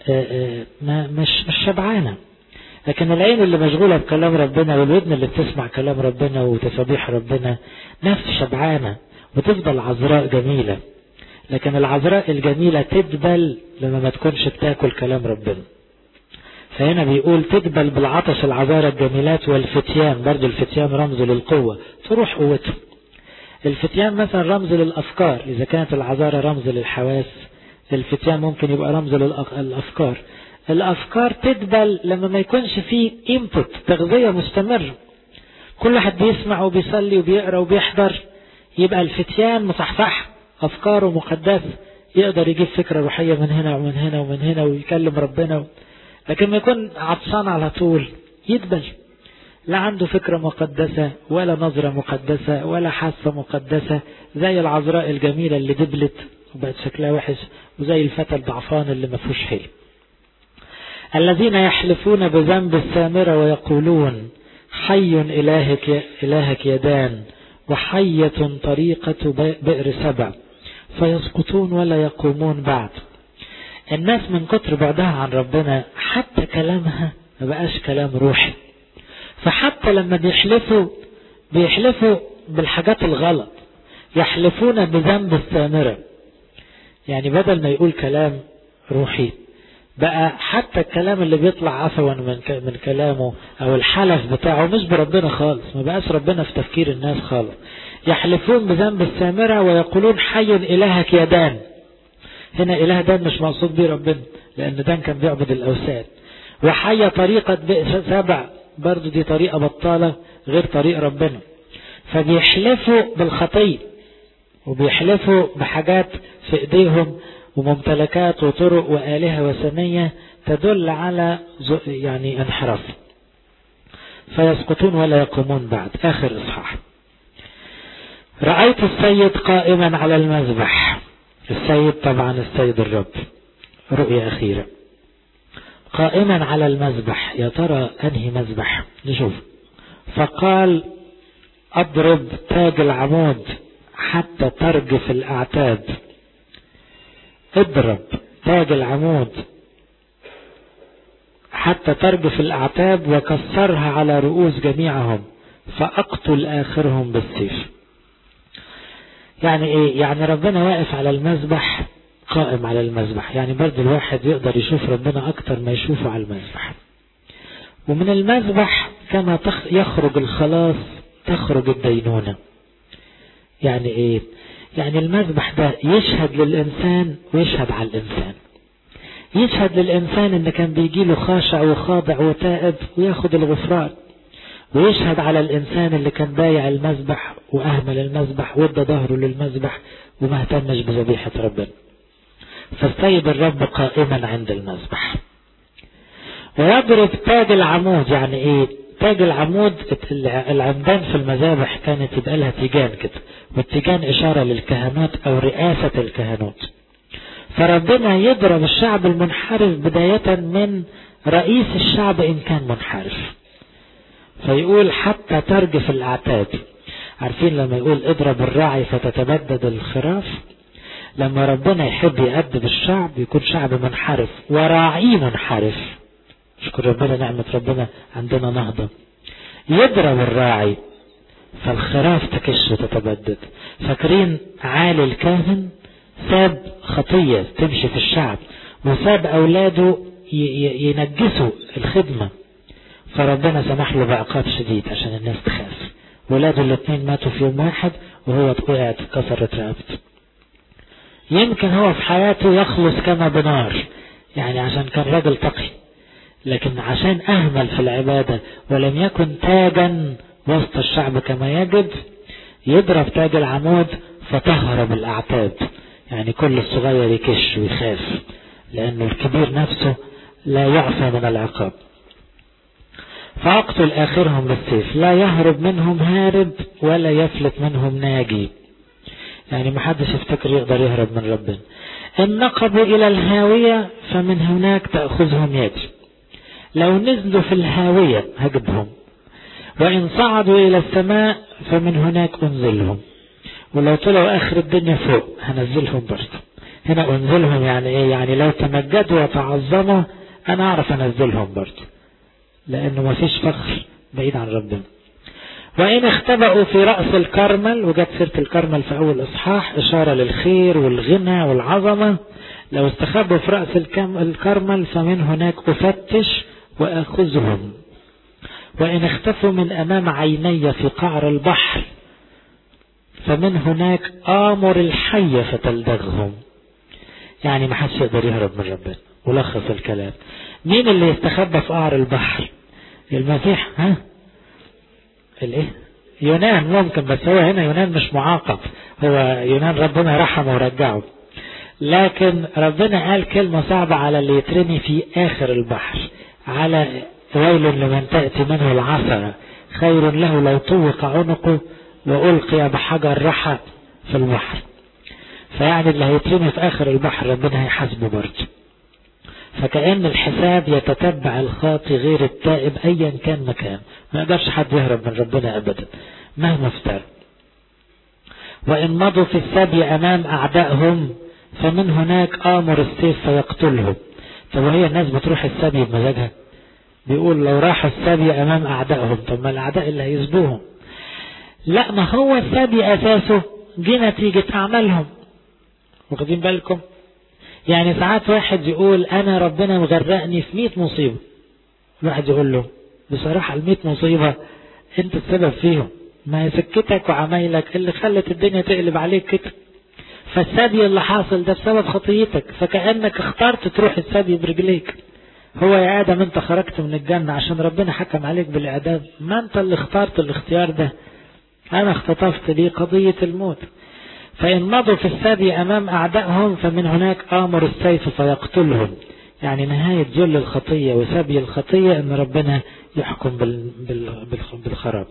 ما مش مش شبعانة لكن العين اللي مشغولة بكلام ربنا والودن اللي بتسمع كلام ربنا وتسابيح ربنا نفس شبعانة وتفضل عذراء جميلة لكن العذراء الجميلة تدبل لما ما تكونش بتاكل كلام ربنا فهنا بيقول تدبل بالعطش العذارى الجميلات والفتيان برضو الفتيان رمز للقوة تروح قوته الفتيان مثلا رمز للأفكار إذا كانت العذارى رمز للحواس الفتيان ممكن يبقى رمز للأفكار الأفكار تدبل لما ما يكونش فيه input تغذية مستمرة كل واحد بيسمع وبيصلي وبيقرأ وبيحضر يبقى الفتيان مصحصح أفكاره مقدسة يقدر يجيب فكرة روحية من هنا ومن هنا ومن هنا ويكلم ربنا لكن ما يكون عطشان على طول يدبل لا عنده فكرة مقدسة ولا نظرة مقدسة ولا حاسة مقدسة زي العذراء الجميلة اللي دبلت وبقت شكلها وحش وزي الفتى الضعفان اللي ما فيهوش حيل الذين يحلفون بذنب السامرة ويقولون حي إلهك إلهك يدان وحية طريقة بئر سبع فيسقطون ولا يقومون بعد الناس من كتر بعدها عن ربنا حتى كلامها ما بقاش كلام روحي فحتى لما بيحلفوا بيحلفوا بالحاجات الغلط يحلفون بذنب السامرة يعني بدل ما يقول كلام روحي بقى حتى الكلام اللي بيطلع عفوا من من كلامه او الحلف بتاعه مش بربنا خالص ما بقاش ربنا في تفكير الناس خالص يحلفون بذنب السامرة ويقولون حي إلهك يا دان هنا إله دان مش مقصود به ربنا لأن دان كان بيعبد الأوثان وحي طريقة بئس سبع برضو دي طريقة بطالة غير طريق ربنا فبيحلفوا بالخطية وبيحلفوا بحاجات في ايديهم وممتلكات وطرق وآلهة وثنية تدل على يعني انحراف فيسقطون ولا يقومون بعد آخر إصحاح رأيت السيد قائما على المذبح السيد طبعا السيد الرب رؤية أخيرة قائما على المذبح يا ترى أنهي مذبح نشوف فقال أضرب تاج العمود حتى ترجف الأعتاب اضرب تاج العمود حتى ترجف الأعتاب وكسرها على رؤوس جميعهم فأقتل آخرهم بالسيف يعني ايه يعني ربنا واقف على المذبح قائم على المذبح يعني برضه الواحد يقدر يشوف ربنا اكتر ما يشوفه على المذبح ومن المذبح كما يخرج الخلاص تخرج الدينونة يعني ايه يعني المذبح ده يشهد للإنسان ويشهد على الإنسان يشهد للإنسان إن كان بيجي له خاشع وخاضع وتائب وياخد الغفران ويشهد على الإنسان اللي كان بايع المذبح وأهمل المذبح وادى ظهره للمذبح وما اهتمش بذبيحة ربنا فالسيد الرب قائما عند المذبح ويضرب تاج العمود يعني ايه تاج العمود العمدان في المذابح كانت يبقى لها تيجان كده والتيجان إشارة للكهنوت أو رئاسة الكهنوت فربنا يضرب الشعب المنحرف بداية من رئيس الشعب إن كان منحرف فيقول حتى ترجف الأعتاد عارفين لما يقول اضرب الراعي فتتبدد الخراف لما ربنا يحب يأدب الشعب يكون شعب منحرف وراعيه منحرف شكر ربنا نعمة ربنا عندنا نهضة يضرب الراعي فالخراف تكش وتتبدد فاكرين عالي الكاهن ساب خطية تمشي في الشعب وساب أولاده ينجسوا الخدمة فربنا سمح له بعقاب شديد عشان الناس تخاف ولاده الاثنين ماتوا في يوم واحد وهو وقعت كسرت رقبته يمكن هو في حياته يخلص كما بنار يعني عشان كان راجل تقي لكن عشان أهمل في العبادة ولم يكن تاجا وسط الشعب كما يجب يضرب تاج العمود فتهرب الأعتاب يعني كل الصغير يكش ويخاف لأنه الكبير نفسه لا يعفى من العقاب فأقتل آخرهم بالسيف لا يهرب منهم هارب ولا يفلت منهم ناجي يعني ما حدش يفتكر يقدر يهرب من ربنا إن نقبوا إلى الهاوية فمن هناك تأخذهم يدي لو نزلوا في الهاوية هجبهم وإن صعدوا إلى السماء فمن هناك أنزلهم ولو طلعوا آخر الدنيا فوق هنزلهم برضه هنا أنزلهم يعني إيه يعني لو تمجدوا وتعظموا أنا أعرف أنزلهم برضه لأنه ما فيش فخر بعيد عن ربنا وإن اختبأوا في رأس الكرمل وجت سيرة الكرمل في أول إصحاح إشارة للخير والغنى والعظمة لو استخبوا في رأس الكرمل فمن هناك أفتش وأخذهم وإن اختفوا من أمام عيني في قعر البحر فمن هناك آمر الحية فتلدغهم يعني ما حدش يقدر يهرب من ربنا ولخص الكلام مين اللي يستخبى في قعر البحر المسيح ها الايه يونان ممكن بس هو هنا يونان مش معاقب هو يونان ربنا رحمه ورجعه لكن ربنا قال كلمة صعبة على اللي يترمي في آخر البحر على ويل لمن تأتي منه العثرة خير له لو طوق عنقه وألقي بحجر رحى في البحر فيعني اللي هيترمي في آخر البحر ربنا هيحاسبه برضه فكأن الحساب يتتبع الخاطي غير التائب أيا كان مكان ما يقدرش حد يهرب من ربنا أبدا مهما افتر وإن مضوا في السبي أمام أعدائهم فمن هناك آمر السيف فيقتلهم طب وهي الناس بتروح السبي بمزاجها بيقول لو راحوا السبي أمام أعدائهم طب ما الأعداء اللي هيسبوهم لا ما هو السبي أساسه جه نتيجة أعمالهم واخدين بالكم يعني ساعات واحد يقول أنا ربنا مغرقني في مئة مصيبة واحد يقول له بصراحة المئة مصيبة أنت السبب فيهم ما هي سكتك وعمايلك اللي خلت الدنيا تقلب عليك كده فالسبي اللي حاصل ده بسبب خطيتك فكأنك اخترت تروح السبي برجليك هو يا آدم أنت خرجت من الجنة عشان ربنا حكم عليك بالإعدام ما أنت اللي اخترت الاختيار ده أنا اختطفت لي قضية الموت فإن مضوا في السبي أمام أعدائهم فمن هناك آمر السيف فيقتلهم يعني نهاية جل الخطية وسبي الخطية أن ربنا يحكم بالخراب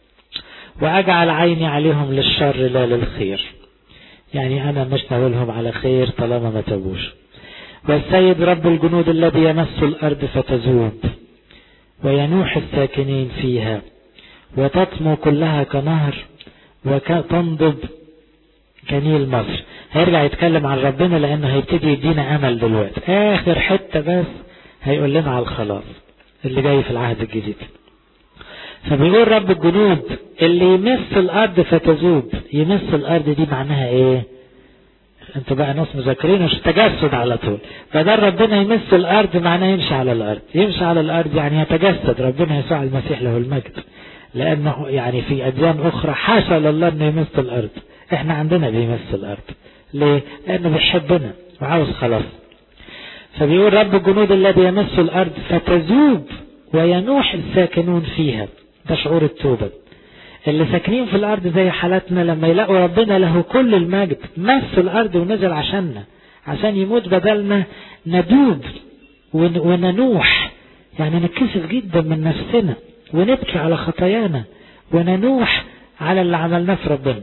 وأجعل عيني عليهم للشر لا للخير يعني أنا مش ناولهم على خير طالما ما تبوش والسيد رب الجنود الذي يمس الأرض فتذوب وينوح الساكنين فيها وتطمو كلها كنهر وتنضب كنيل مصر هيرجع يتكلم عن ربنا لانه هيبتدي يدينا امل دلوقتي اخر حته بس هيقول لنا على الخلاص اللي جاي في العهد الجديد فبيقول رب الجنود اللي يمس الارض فتذوب يمس الارض دي معناها ايه انتوا بقى ناس مذاكرين مش تجسد على طول فده ربنا يمس الارض معناه يمشي على الارض يمشي على الارض يعني يتجسد ربنا يسوع المسيح له المجد لانه يعني في اديان اخرى حاشا لله انه يمس الارض احنا عندنا بيمس الارض ليه لانه بيحبنا وعاوز خلاص فبيقول رب الجنود الذي يمس الارض فتذوب وينوح الساكنون فيها ده شعور التوبه اللي ساكنين في الارض زي حالاتنا لما يلاقوا ربنا له كل المجد مس الارض ونزل عشاننا عشان يموت بدلنا ندوب وننوح يعني نتكسف جدا من نفسنا ونبكي على خطايانا وننوح على اللي عملناه في ربنا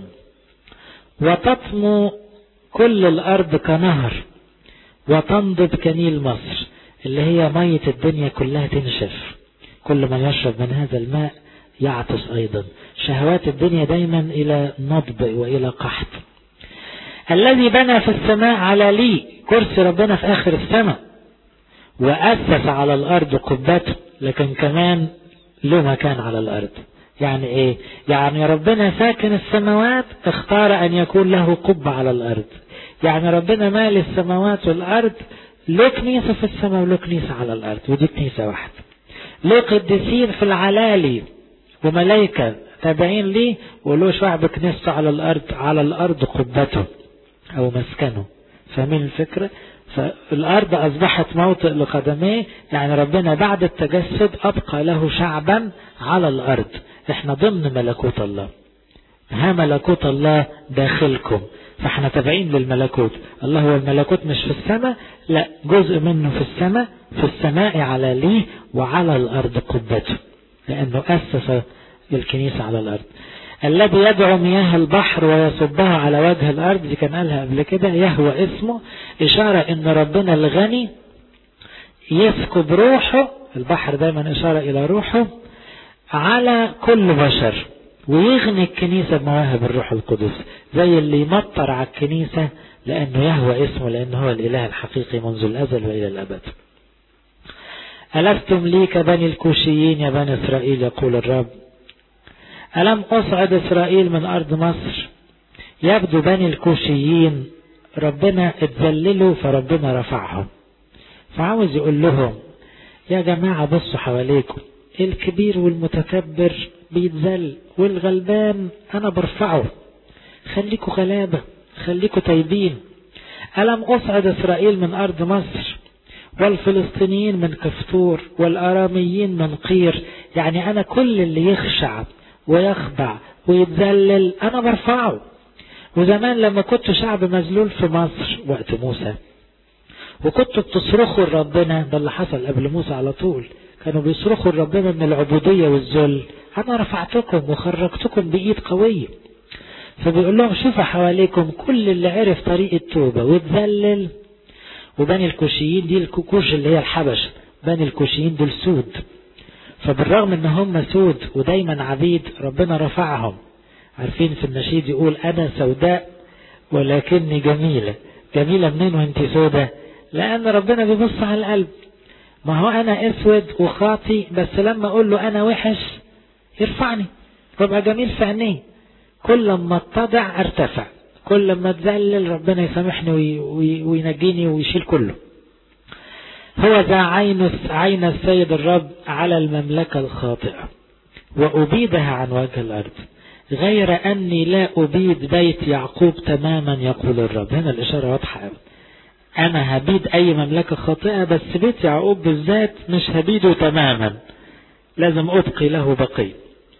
وتطمو كل الأرض كنهر وتنضب كنيل مصر اللي هي مية الدنيا كلها تنشف كل من يشرب من هذا الماء يعطس أيضا شهوات الدنيا دايما إلى نضب وإلى قحط الذي بنى في السماء على لي كرسي ربنا في آخر السماء وأسس على الأرض قبته لكن كمان له مكان على الأرض يعني ايه يعني ربنا ساكن السماوات اختار ان يكون له قبة على الارض يعني ربنا مال السماوات والارض له كنيسة في السماء وله كنيسة على الارض ودي كنيسة واحدة له قديسين في العلالي وملائكة تابعين ليه وله شعب كنيسته على الارض على الارض قبته او مسكنه فاهمين الفكرة فالارض اصبحت موطئ لقدميه يعني ربنا بعد التجسد ابقى له شعبا على الارض احنا ضمن ملكوت الله ها ملكوت الله داخلكم فاحنا تابعين للملكوت الله هو الملكوت مش في السماء لا جزء منه في السماء في السماء على ليه وعلى الارض قبته لانه اسس الكنيسة على الارض الذي يدعو مياه البحر ويصبها على وجه الارض دي كان قالها قبل كده يهوى اسمه اشارة ان ربنا الغني يسكب روحه البحر دايما اشارة الى روحه على كل بشر ويغني الكنيسة بمواهب الروح القدس زي اللي يمطر على الكنيسة لأنه يهوى اسمه لأنه هو الإله الحقيقي منذ الأزل وإلى الأبد ألستم لي كبني الكوشيين يا بني إسرائيل يقول الرب ألم أصعد إسرائيل من أرض مصر يبدو بني الكوشيين ربنا اتذللوا فربنا رفعهم فعاوز يقول لهم يا جماعة بصوا حواليكم الكبير والمتكبر بيتذل والغلبان أنا برفعه خليكوا غلابة خليكوا طيبين ألم أصعد إسرائيل من أرض مصر والفلسطينيين من كفتور والأراميين من قير يعني أنا كل اللي يخشع ويخضع ويتذلل أنا برفعه وزمان لما كنت شعب مذلول في مصر وقت موسى وكنتوا بتصرخوا لربنا ده اللي حصل قبل موسى على طول كانوا بيصرخوا لربنا من العبودية والذل أنا رفعتكم وخرجتكم بإيد قوية فبيقول لهم شوفوا حواليكم كل اللي عرف طريق التوبة واتذلل وبني الكوشيين دي الكوكوش اللي هي الحبش بني الكوشيين دول سود فبالرغم ان هم سود ودايما عبيد ربنا رفعهم عارفين في النشيد يقول انا سوداء ولكني جميلة جميلة منين وانت سودة لان ربنا بيبص على القلب ما هو انا اسود وخاطي بس لما اقول له انا وحش يرفعني وابقى جميل في عينيه كل ما اتضع ارتفع كل ما اتذلل ربنا يسامحني وي وي وينجيني ويشيل كله هو ذا عين عين السيد الرب على المملكة الخاطئة وأبيدها عن وجه الأرض غير أني لا أبيد بيت يعقوب تماما يقول الرب هنا الإشارة واضحة أنا هبيد أي مملكة خاطئة بس بيت يعقوب بالذات مش هبيده تماما لازم أبقي له بقي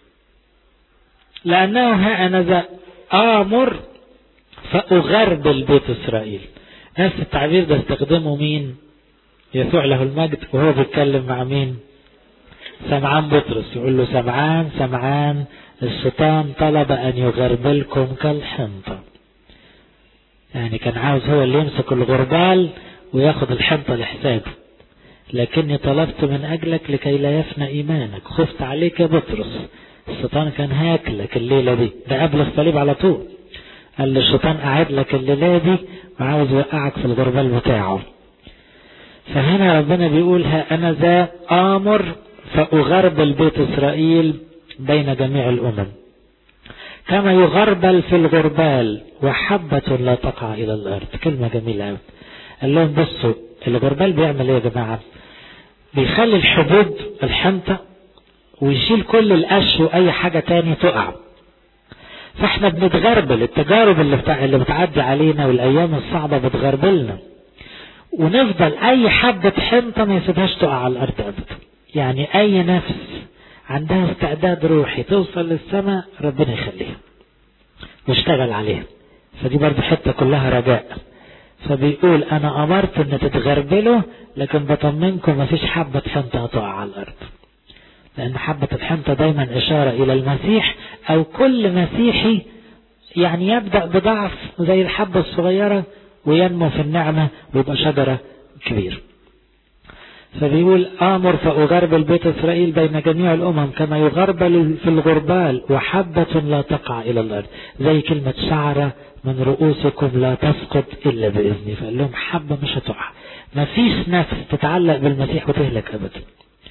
لأنه ها أنا ذا آمر فأغربل بيت إسرائيل نفس التعبير ده استخدمه مين يسوع له المجد وهو بيتكلم مع مين سمعان بطرس يقول له سمعان سمعان الشيطان طلب أن يغربلكم كالحنطة يعني كان عاوز هو اللي يمسك الغربال وياخد الحنطة لحسابه لكني طلبت من أجلك لكي لا يفنى إيمانك خفت عليك يا بطرس الشيطان كان هاكلك الليلة دي ده قبل الصليب على طول قال له الشيطان قاعد لك الليلة دي وعاوز يوقعك في الغربال بتاعه فهنا ربنا بيقول ها أنا ذا آمر فأغربل بيت إسرائيل بين جميع الأمم كما يغربل في الغربال وحبة لا تقع إلى الأرض كلمة جميلة أوي قال لهم بصوا الغربال بيعمل إيه يا جماعة بيخلي الحبوب الحنطة ويشيل كل القش وأي حاجة تاني تقع فاحنا بنتغربل التجارب اللي, بتاع اللي بتعدي علينا والأيام الصعبة بتغربلنا ونفضل أي حبة حنطة ما يسيبهاش تقع على الأرض أبدا يعني أي نفس عندها استعداد روحي توصل للسماء ربنا يخليها واشتغل عليها فدي برضه حتة كلها رجاء فبيقول أنا أمرت إن تتغربلوا لكن بطمنكم مفيش حبة حنطة هتقع على الأرض لأن حبة الحنطة دايما إشارة إلى المسيح أو كل مسيحي يعني يبدأ بضعف زي الحبة الصغيرة وينمو في النعمة ويبقى شجرة كبير فبيقول آمر فأغربل بيت إسرائيل بين جميع الأمم كما يغربل في الغربال وحبة لا تقع إلى الأرض زي كلمة شعرة من رؤوسكم لا تسقط إلا بإذني فقال لهم حبة مش هتقع ما فيش نفس تتعلق بالمسيح وتهلك أبدا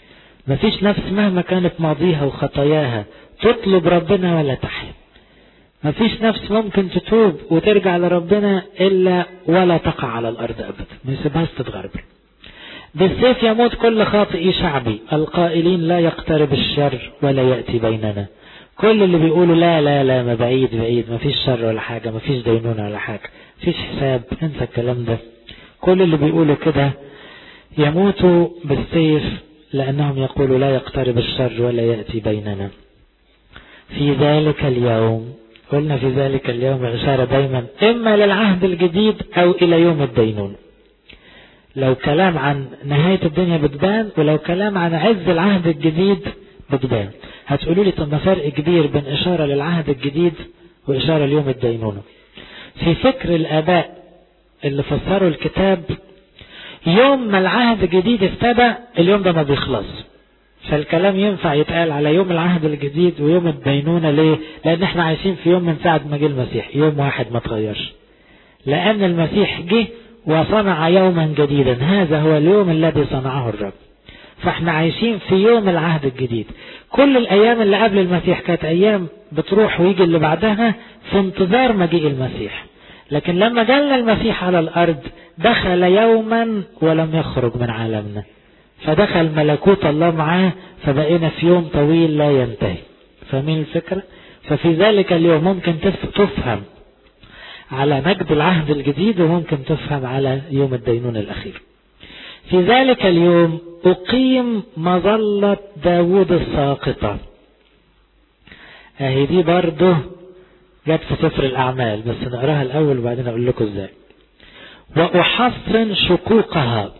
مفيش نفس مهما كانت ماضيها وخطاياها تطلب ربنا ولا تحيا مفيش نفس ممكن تتوب وترجع لربنا إلا ولا تقع على الأرض أبدا ما يسيبهاش تتغربل بالسيف يموت كل خاطئ شعبي القائلين لا يقترب الشر ولا يأتي بيننا كل اللي بيقولوا لا لا لا ما بعيد بعيد ما فيش شر ولا حاجة ما فيش دينونة ولا حاجة فيش حساب انسى الكلام ده كل اللي بيقولوا كده يموتوا بالسيف لأنهم يقولوا لا يقترب الشر ولا يأتي بيننا في ذلك اليوم قلنا في ذلك اليوم إشارة دايما إما للعهد الجديد أو إلى يوم الدينون لو كلام عن نهاية الدنيا بتبان ولو كلام عن عز العهد الجديد بتبان هتقولوا لي طب فرق كبير بين إشارة للعهد الجديد وإشارة ليوم الدينونة في فكر الآباء اللي فسروا الكتاب يوم ما العهد الجديد ابتدى اليوم ده ما بيخلص فالكلام ينفع يتقال على يوم العهد الجديد ويوم الدينونة ليه؟ لأن احنا عايشين في يوم من ساعة ما جه المسيح يوم واحد ما تغيرش لأن المسيح جه وصنع يوما جديدا هذا هو اليوم الذي صنعه الرب فاحنا عايشين في يوم العهد الجديد كل الأيام اللي قبل المسيح كانت أيام بتروح ويجي اللي بعدها في انتظار مجيء المسيح لكن لما جالنا المسيح على الأرض دخل يوما ولم يخرج من عالمنا فدخل ملكوت الله معاه فبقينا في يوم طويل لا ينتهي فاهمين الفكرة ففي ذلك اليوم ممكن تفهم على مجد العهد الجديد وممكن تفهم على يوم الدينون الأخير في ذلك اليوم أقيم مظلة داود الساقطة اهي دي برضه جت في سفر الأعمال بس نقراها الأول وبعدين أقول لكم إزاي وأحصن شقوقها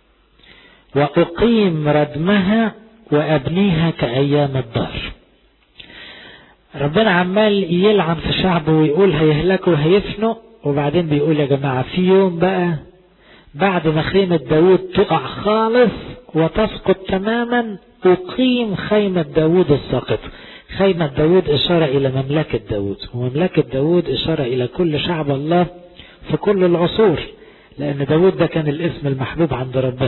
وأقيم ردمها وأبنيها كأيام الدهر ربنا عمال يلعن في شعبه ويقول هيهلكوا وهيفنوا وبعدين بيقول يا جماعة في يوم بقى بعد ما خيمة داود تقع خالص وتسقط تماما أقيم خيمة داود الساقط خيمة داود إشارة إلى مملكة داود ومملكة داود إشارة إلى كل شعب الله في كل العصور لأن داود ده كان الاسم المحبوب عند ربنا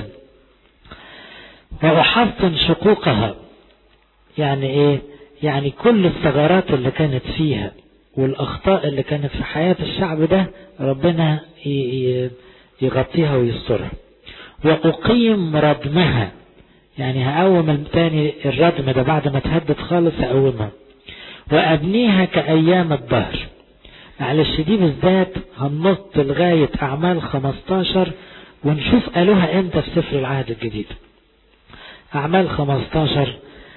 وأحصن شقوقها يعني إيه يعني كل الثغرات اللي كانت فيها والأخطاء اللي كانت في حياة الشعب ده ربنا يغطيها ويسترها وأقيم ردمها يعني هقوم تاني الردم ده بعد ما تهدد خالص هقومها وأبنيها كأيام الدهر معلش دي بالذات هننط لغاية أعمال 15 ونشوف قالوها امتى في سفر العهد الجديد أعمال 15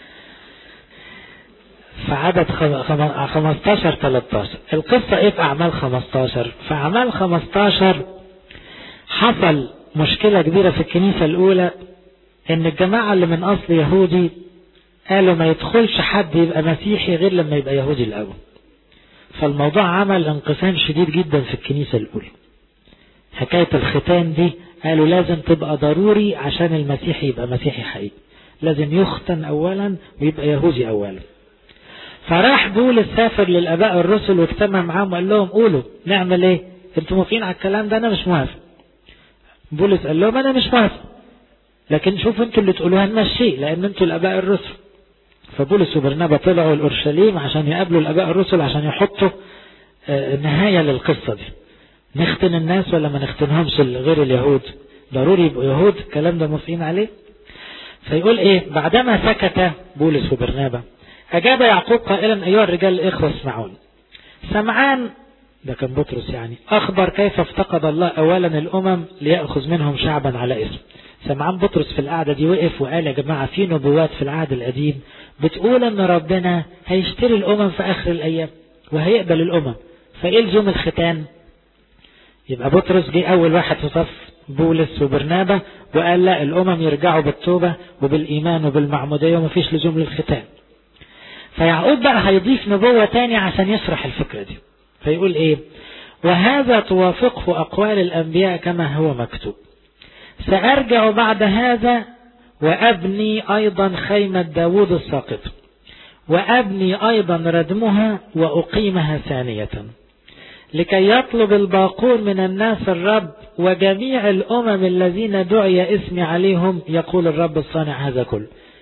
في عدد 15 13 القصة ايه في أعمال 15 في أعمال 15 حصل مشكلة كبيرة في الكنيسة الأولى إن الجماعة اللي من أصل يهودي قالوا ما يدخلش حد يبقى مسيحي غير لما يبقى يهودي الأول فالموضوع عمل انقسام شديد جدا في الكنيسة الأولى حكاية الختان دي قالوا لازم تبقى ضروري عشان المسيحي يبقى مسيحي حقيقي لازم يختن أولا ويبقى يهودي أولا فراح بولس سافر للآباء الرسل واجتمع معاهم وقال لهم قولوا نعمل ايه انتوا موافقين على الكلام ده انا مش موافق بولس قال لهم انا مش موافق لكن شوفوا انتوا اللي تقولوها نمشي لان انتوا الاباء الرسل فبولس وبرنابا طلعوا الاورشليم عشان يقابلوا الاباء الرسل عشان يحطوا نهاية للقصة دي نختن الناس ولا ما نختنهمش غير اليهود ضروري يبقوا يهود الكلام ده موافقين عليه فيقول ايه بعدما سكت بولس وبرنابا أجاب يعقوب قائلا أيها الرجال الإخوة اسمعون سمعان ده كان بطرس يعني أخبر كيف افتقد الله أولا الأمم ليأخذ منهم شعبا على اسم سمعان بطرس في القعدة دي وقف وقال يا جماعة في نبوات في العهد القديم بتقول ان ربنا هيشتري الأمم في آخر الأيام وهيقبل الأمم فإيه لزوم الختان يبقى بطرس جه أول واحد في صف بولس وبرنابا وقال لا الأمم يرجعوا بالتوبة وبالإيمان وبالمعمودية ومفيش لزوم للختان فيعقوب بقى هيضيف نبوة تاني عشان يشرح الفكرة دي فيقول ايه وهذا توافقه أقوال الأنبياء كما هو مكتوب سأرجع بعد هذا وأبني أيضا خيمة داود الساقط وأبني أيضا ردمها وأقيمها ثانية لكي يطلب الباقون من الناس الرب وجميع الأمم الذين دعي اسمي عليهم يقول الرب الصانع هذا كله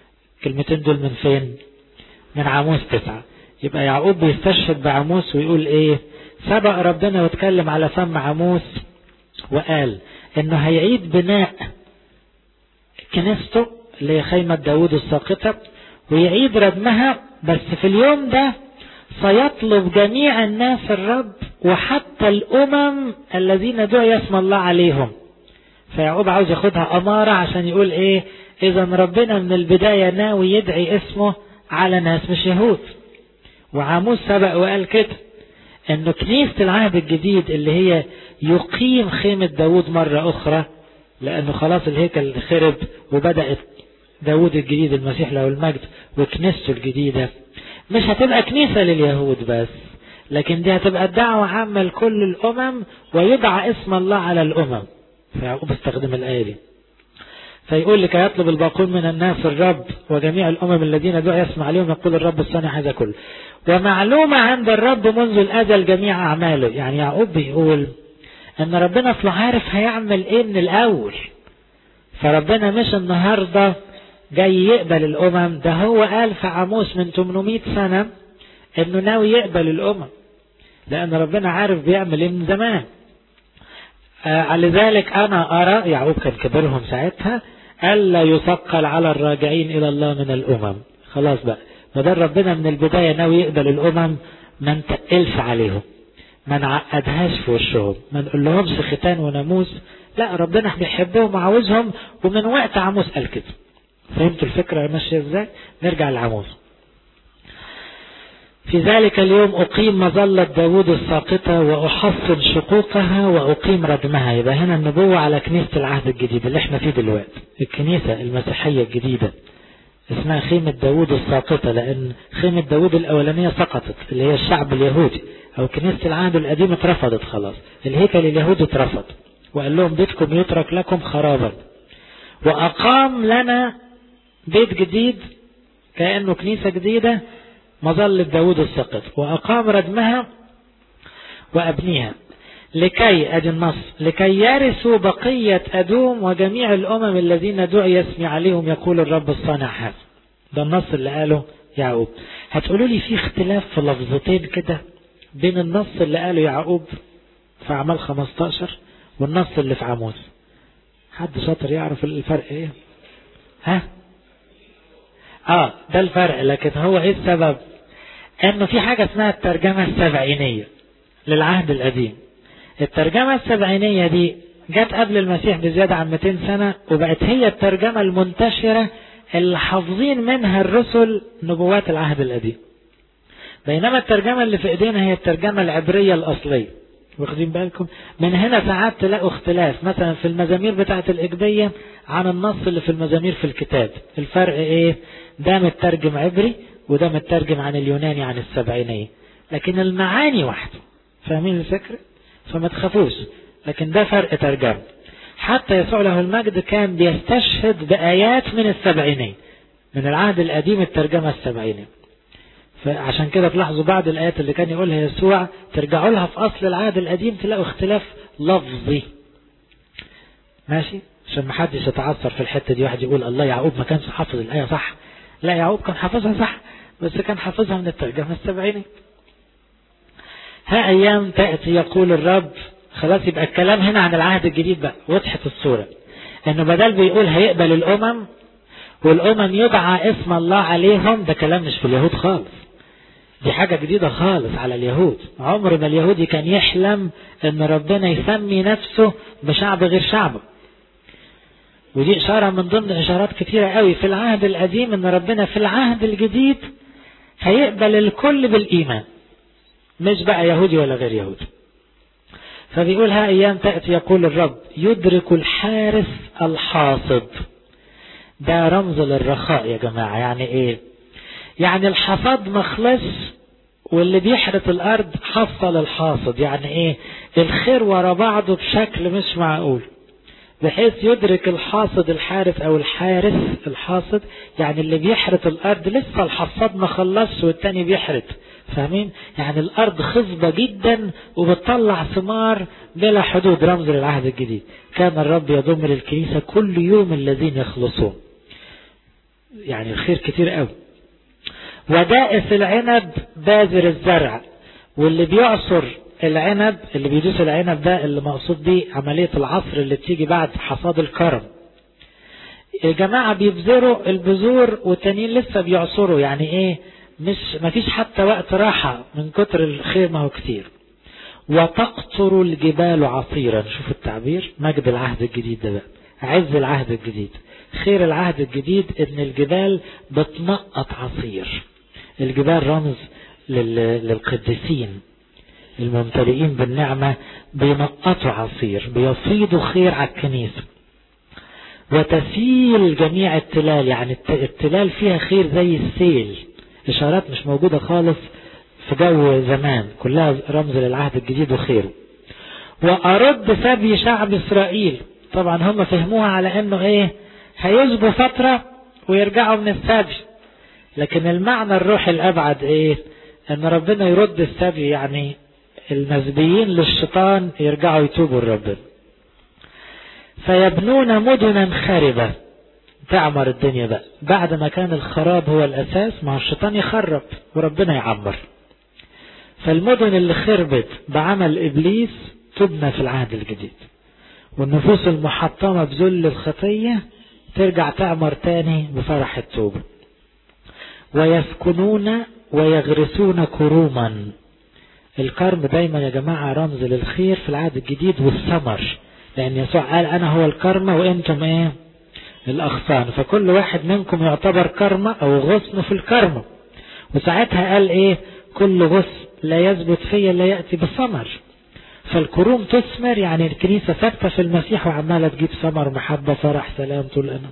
الكلمتين دول من فين من عاموس تسعة يبقى يعقوب بيستشهد بعاموس ويقول ايه سبق ربنا واتكلم على فم عاموس وقال انه هيعيد بناء كنيسته اللي هي خيمة داود الساقطة ويعيد ردمها بس في اليوم ده سيطلب جميع الناس الرب وحتى الأمم الذين دعي اسم الله عليهم فيعقوب عاوز ياخدها أمارة عشان يقول إيه إذا ربنا من البداية ناوي يدعي اسمه على ناس مش يهود وعاموس سبق وقال كده انه كنيسة العهد الجديد اللي هي يقيم خيمة داود مرة اخرى لانه خلاص الهيكل خرب وبدأت داود الجديد المسيح له المجد وكنيسته الجديدة مش هتبقى كنيسة لليهود بس لكن دي هتبقى الدعوة عامة لكل الأمم ويدعى اسم الله على الأمم فيعقوب استخدم الآية دي فيقول لك يطلب الباقون من الناس الرب وجميع الأمم الذين دعوا يسمع عليهم يقول الرب الصانع هذا كله ومعلومة عند الرب منذ الأزل جميع أعماله يعني يعقوب بيقول أن ربنا أصله عارف هيعمل إيه من الأول فربنا مش النهاردة جاي يقبل الأمم ده هو قال في عاموس من 800 سنة أنه ناوي يقبل الأمم لأن ربنا عارف بيعمل إيه من زمان آه لذلك أنا أرى يعقوب كان كبرهم ساعتها ألا يثقل على الراجعين إلى الله من الأمم خلاص بقى ما دام ربنا من البداية ناوي يقبل الأمم ما نتقلش عليهم ما نعقدهاش في وشهم ما نقول لهمش ختان وناموس لا ربنا بيحبهم وعاوزهم ومن وقت عاموس قال كده فهمتوا الفكرة ماشية ازاي نرجع لعاموس في ذلك اليوم أقيم مظلة داود الساقطة وأحصن شقوقها وأقيم ردمها يبقى هنا النبوة على كنيسة العهد الجديد اللي احنا فيه دلوقتي الكنيسة المسيحية الجديدة اسمها خيمة داود الساقطة لأن خيمة داود الأولانية سقطت اللي هي الشعب اليهودي أو كنيسة العهد القديم اترفضت خلاص الهيكل اليهودي اترفض وقال لهم بيتكم يترك لكم خرابا وأقام لنا بيت جديد كأنه كنيسة جديدة مظلة داود السقط وأقام ردمها وأبنيها لكي أدي النص لكي يرثوا بقية أدوم وجميع الأمم الذين دعي اسمي عليهم يقول الرب الصانع هذا ده النص اللي قاله يعقوب هتقولوا لي في اختلاف في لفظتين كده بين النص اللي قاله يعقوب في أعمال 15 والنص اللي في عاموس حد شاطر يعرف الفرق ايه ها اه ده الفرق لكن هو ايه السبب انه في حاجة اسمها الترجمة السبعينية للعهد القديم الترجمة السبعينية دي جت قبل المسيح بزيادة عن 200 سنة وبقت هي الترجمة المنتشرة اللي حافظين منها الرسل نبوات العهد القديم بينما الترجمة اللي في ايدينا هي الترجمة العبرية الأصلية واخدين بالكم من هنا ساعات تلاقوا اختلاف مثلا في المزامير بتاعة الإجبية عن النص اللي في المزامير في الكتاب الفرق ايه ده مترجم عبري وده مترجم عن اليوناني عن السبعينية لكن المعاني واحدة فاهمين الفكرة فما تخافوش لكن ده فرق ترجمة حتى يسوع له المجد كان بيستشهد بآيات من السبعينية من العهد القديم الترجمة السبعينية فعشان كده تلاحظوا بعض الآيات اللي كان يقولها يسوع ترجعوا لها في أصل العهد القديم تلاقوا اختلاف لفظي ماشي عشان ما حدش يتعثر في الحتة دي واحد يقول الله يعقوب ما كانش حافظ الآية صح لا يعقوب كان حافظها صح بس كان حافظها من الترجمة السبعيني ها أيام تأتي يقول الرب خلاص يبقى الكلام هنا عن العهد الجديد بقى وضحت الصورة انه بدل بيقول هيقبل الامم والامم يدعى اسم الله عليهم ده كلام مش في اليهود خالص دي حاجة جديدة خالص على اليهود عمر ما اليهودي كان يحلم ان ربنا يسمي نفسه بشعب غير شعبه ودي اشارة من ضمن اشارات كتيرة قوي في العهد القديم ان ربنا في العهد الجديد هيقبل الكل بالايمان مش بقى يهودي ولا غير يهودي فبيقول ها ايام تأتي يقول الرب يدرك الحارس الحاصد ده رمز للرخاء يا جماعة يعني ايه يعني الحصاد مخلص واللي بيحرث الارض حصل الحاصد يعني ايه الخير ورا بعضه بشكل مش معقول بحيث يدرك الحاصد الحارث او الحارس الحاصد يعني اللي بيحرث الارض لسه الحصاد ما خلصش والتاني بيحرث فاهمين يعني الارض خصبة جدا وبتطلع ثمار بلا حدود رمز للعهد الجديد كان الرب يضم للكنيسة كل يوم الذين يخلصون يعني الخير كتير قوي ودائس العنب بازر الزرع واللي بيعصر العنب اللي بيدوس العنب ده اللي مقصود بيه عملية العصر اللي بتيجي بعد حصاد الكرم الجماعة بيبذروا البذور والتانيين لسه بيعصروا يعني ايه مش مفيش حتى وقت راحة من كتر الخير ما هو كتير وتقطر الجبال عصيرا شوف التعبير مجد العهد الجديد ده بقى عز العهد الجديد خير العهد الجديد ان الجبال بتنقط عصير الجبال رمز للقديسين الممتلئين بالنعمة بينقطوا عصير بيفيضوا خير على الكنيسة وتسيل جميع التلال يعني التلال فيها خير زي السيل إشارات مش موجودة خالص في جو زمان كلها رمز للعهد الجديد وخيره وأرد سبي شعب إسرائيل طبعا هم فهموها على أنه إيه هيسبوا فترة ويرجعوا من السبي لكن المعنى الروحي الأبعد إيه أن ربنا يرد السبي يعني المزبيين للشيطان يرجعوا يتوبوا لربنا فيبنون مدنا خاربة تعمر الدنيا بقى بعد ما كان الخراب هو الأساس ما الشيطان يخرب وربنا يعمر فالمدن اللي خربت بعمل إبليس تبنى في العهد الجديد والنفوس المحطمة بذل الخطية ترجع تعمر تاني بفرح التوبة ويسكنون ويغرسون كروما الكرم دايما يا جماعة رمز للخير في العهد الجديد والثمر لأن يسوع قال أنا هو الكرمة وأنتم إيه الأغصان فكل واحد منكم يعتبر كرمة أو غصن في الكرمة وساعتها قال إيه كل غصن لا يثبت فيا لا يأتي بثمر فالكروم تثمر يعني الكنيسة ثابتة في المسيح وعمالة تجيب ثمر محبة فرح سلام طول أنا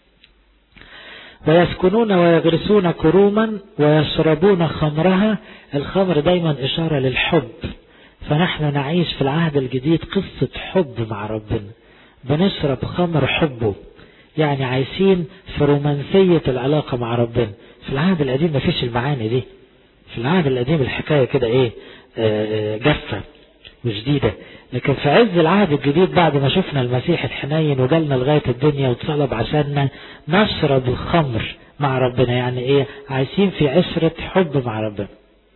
ويسكنون ويغرسون كروما ويشربون خمرها الخمر دايما إشارة للحب فنحن نعيش في العهد الجديد قصة حب مع ربنا بنشرب خمر حبه يعني عايشين في رومانسية العلاقة مع ربنا في العهد القديم ما فيش المعاني دي في العهد القديم الحكاية كده ايه آه جافة وجديدة لكن في عز العهد الجديد بعد ما شفنا المسيح الحنين وجالنا لغاية الدنيا واتصلب عشاننا نشرب الخمر مع ربنا يعني ايه عايشين في عشرة حب مع ربنا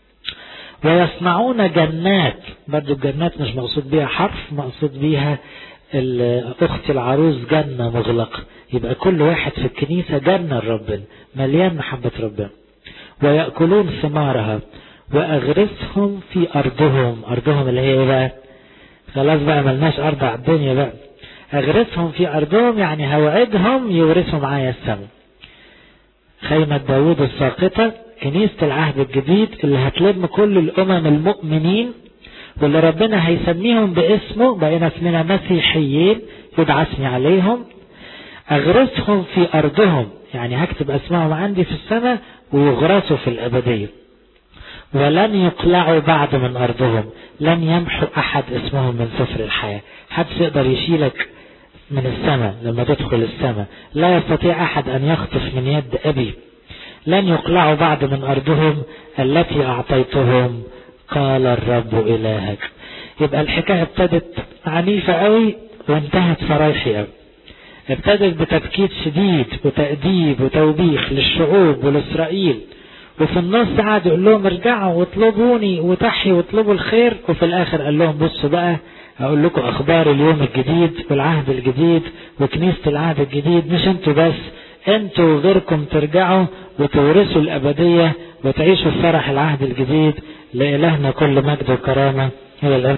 ويصنعون جنات برضو الجنات مش مقصود بيها حرف مقصود بيها أخت العروس جنة مغلقة يبقى كل واحد في الكنيسة جنة لربنا مليان محبة ربنا ويأكلون ثمارها وأغرسهم في أرضهم أرضهم اللي هي بقى خلاص بقى ملناش أرض على الدنيا بقى أغرسهم في أرضهم يعني هوعدهم يورثوا معايا السماء خيمة داوود الساقطة كنيسة العهد الجديد اللي هتلم كل الأمم المؤمنين واللي ربنا هيسميهم باسمه بقينا اسمنا مسيحيين يدعى اسمي عليهم أغرسهم في أرضهم يعني هكتب أسمائهم عندي في السماء ويغرسوا في الأبدية ولن يقلعوا بعد من أرضهم لن يمحوا أحد اسمهم من سفر الحياة حدش يقدر يشيلك من السماء لما تدخل السماء لا يستطيع أحد أن يخطف من يد أبي لن يقلعوا بعد من أرضهم التي أعطيتهم قال الرب إلهك يبقى الحكاية ابتدت عنيفة قوي وانتهت فرايحي قوي ابتدت بتبكيت شديد وتأديب وتوبيخ للشعوب ولإسرائيل وفي النص قعد يقول لهم ارجعوا واطلبوني وتحي واطلبوا الخير وفي الآخر قال لهم بصوا بقى أقول لكم أخبار اليوم الجديد والعهد الجديد وكنيسة العهد الجديد مش انتوا بس انتوا وغيركم ترجعوا وتورثوا الأبدية وتعيشوا في فرح العهد الجديد لإلهنا كل مجد وكرامة إلى الآن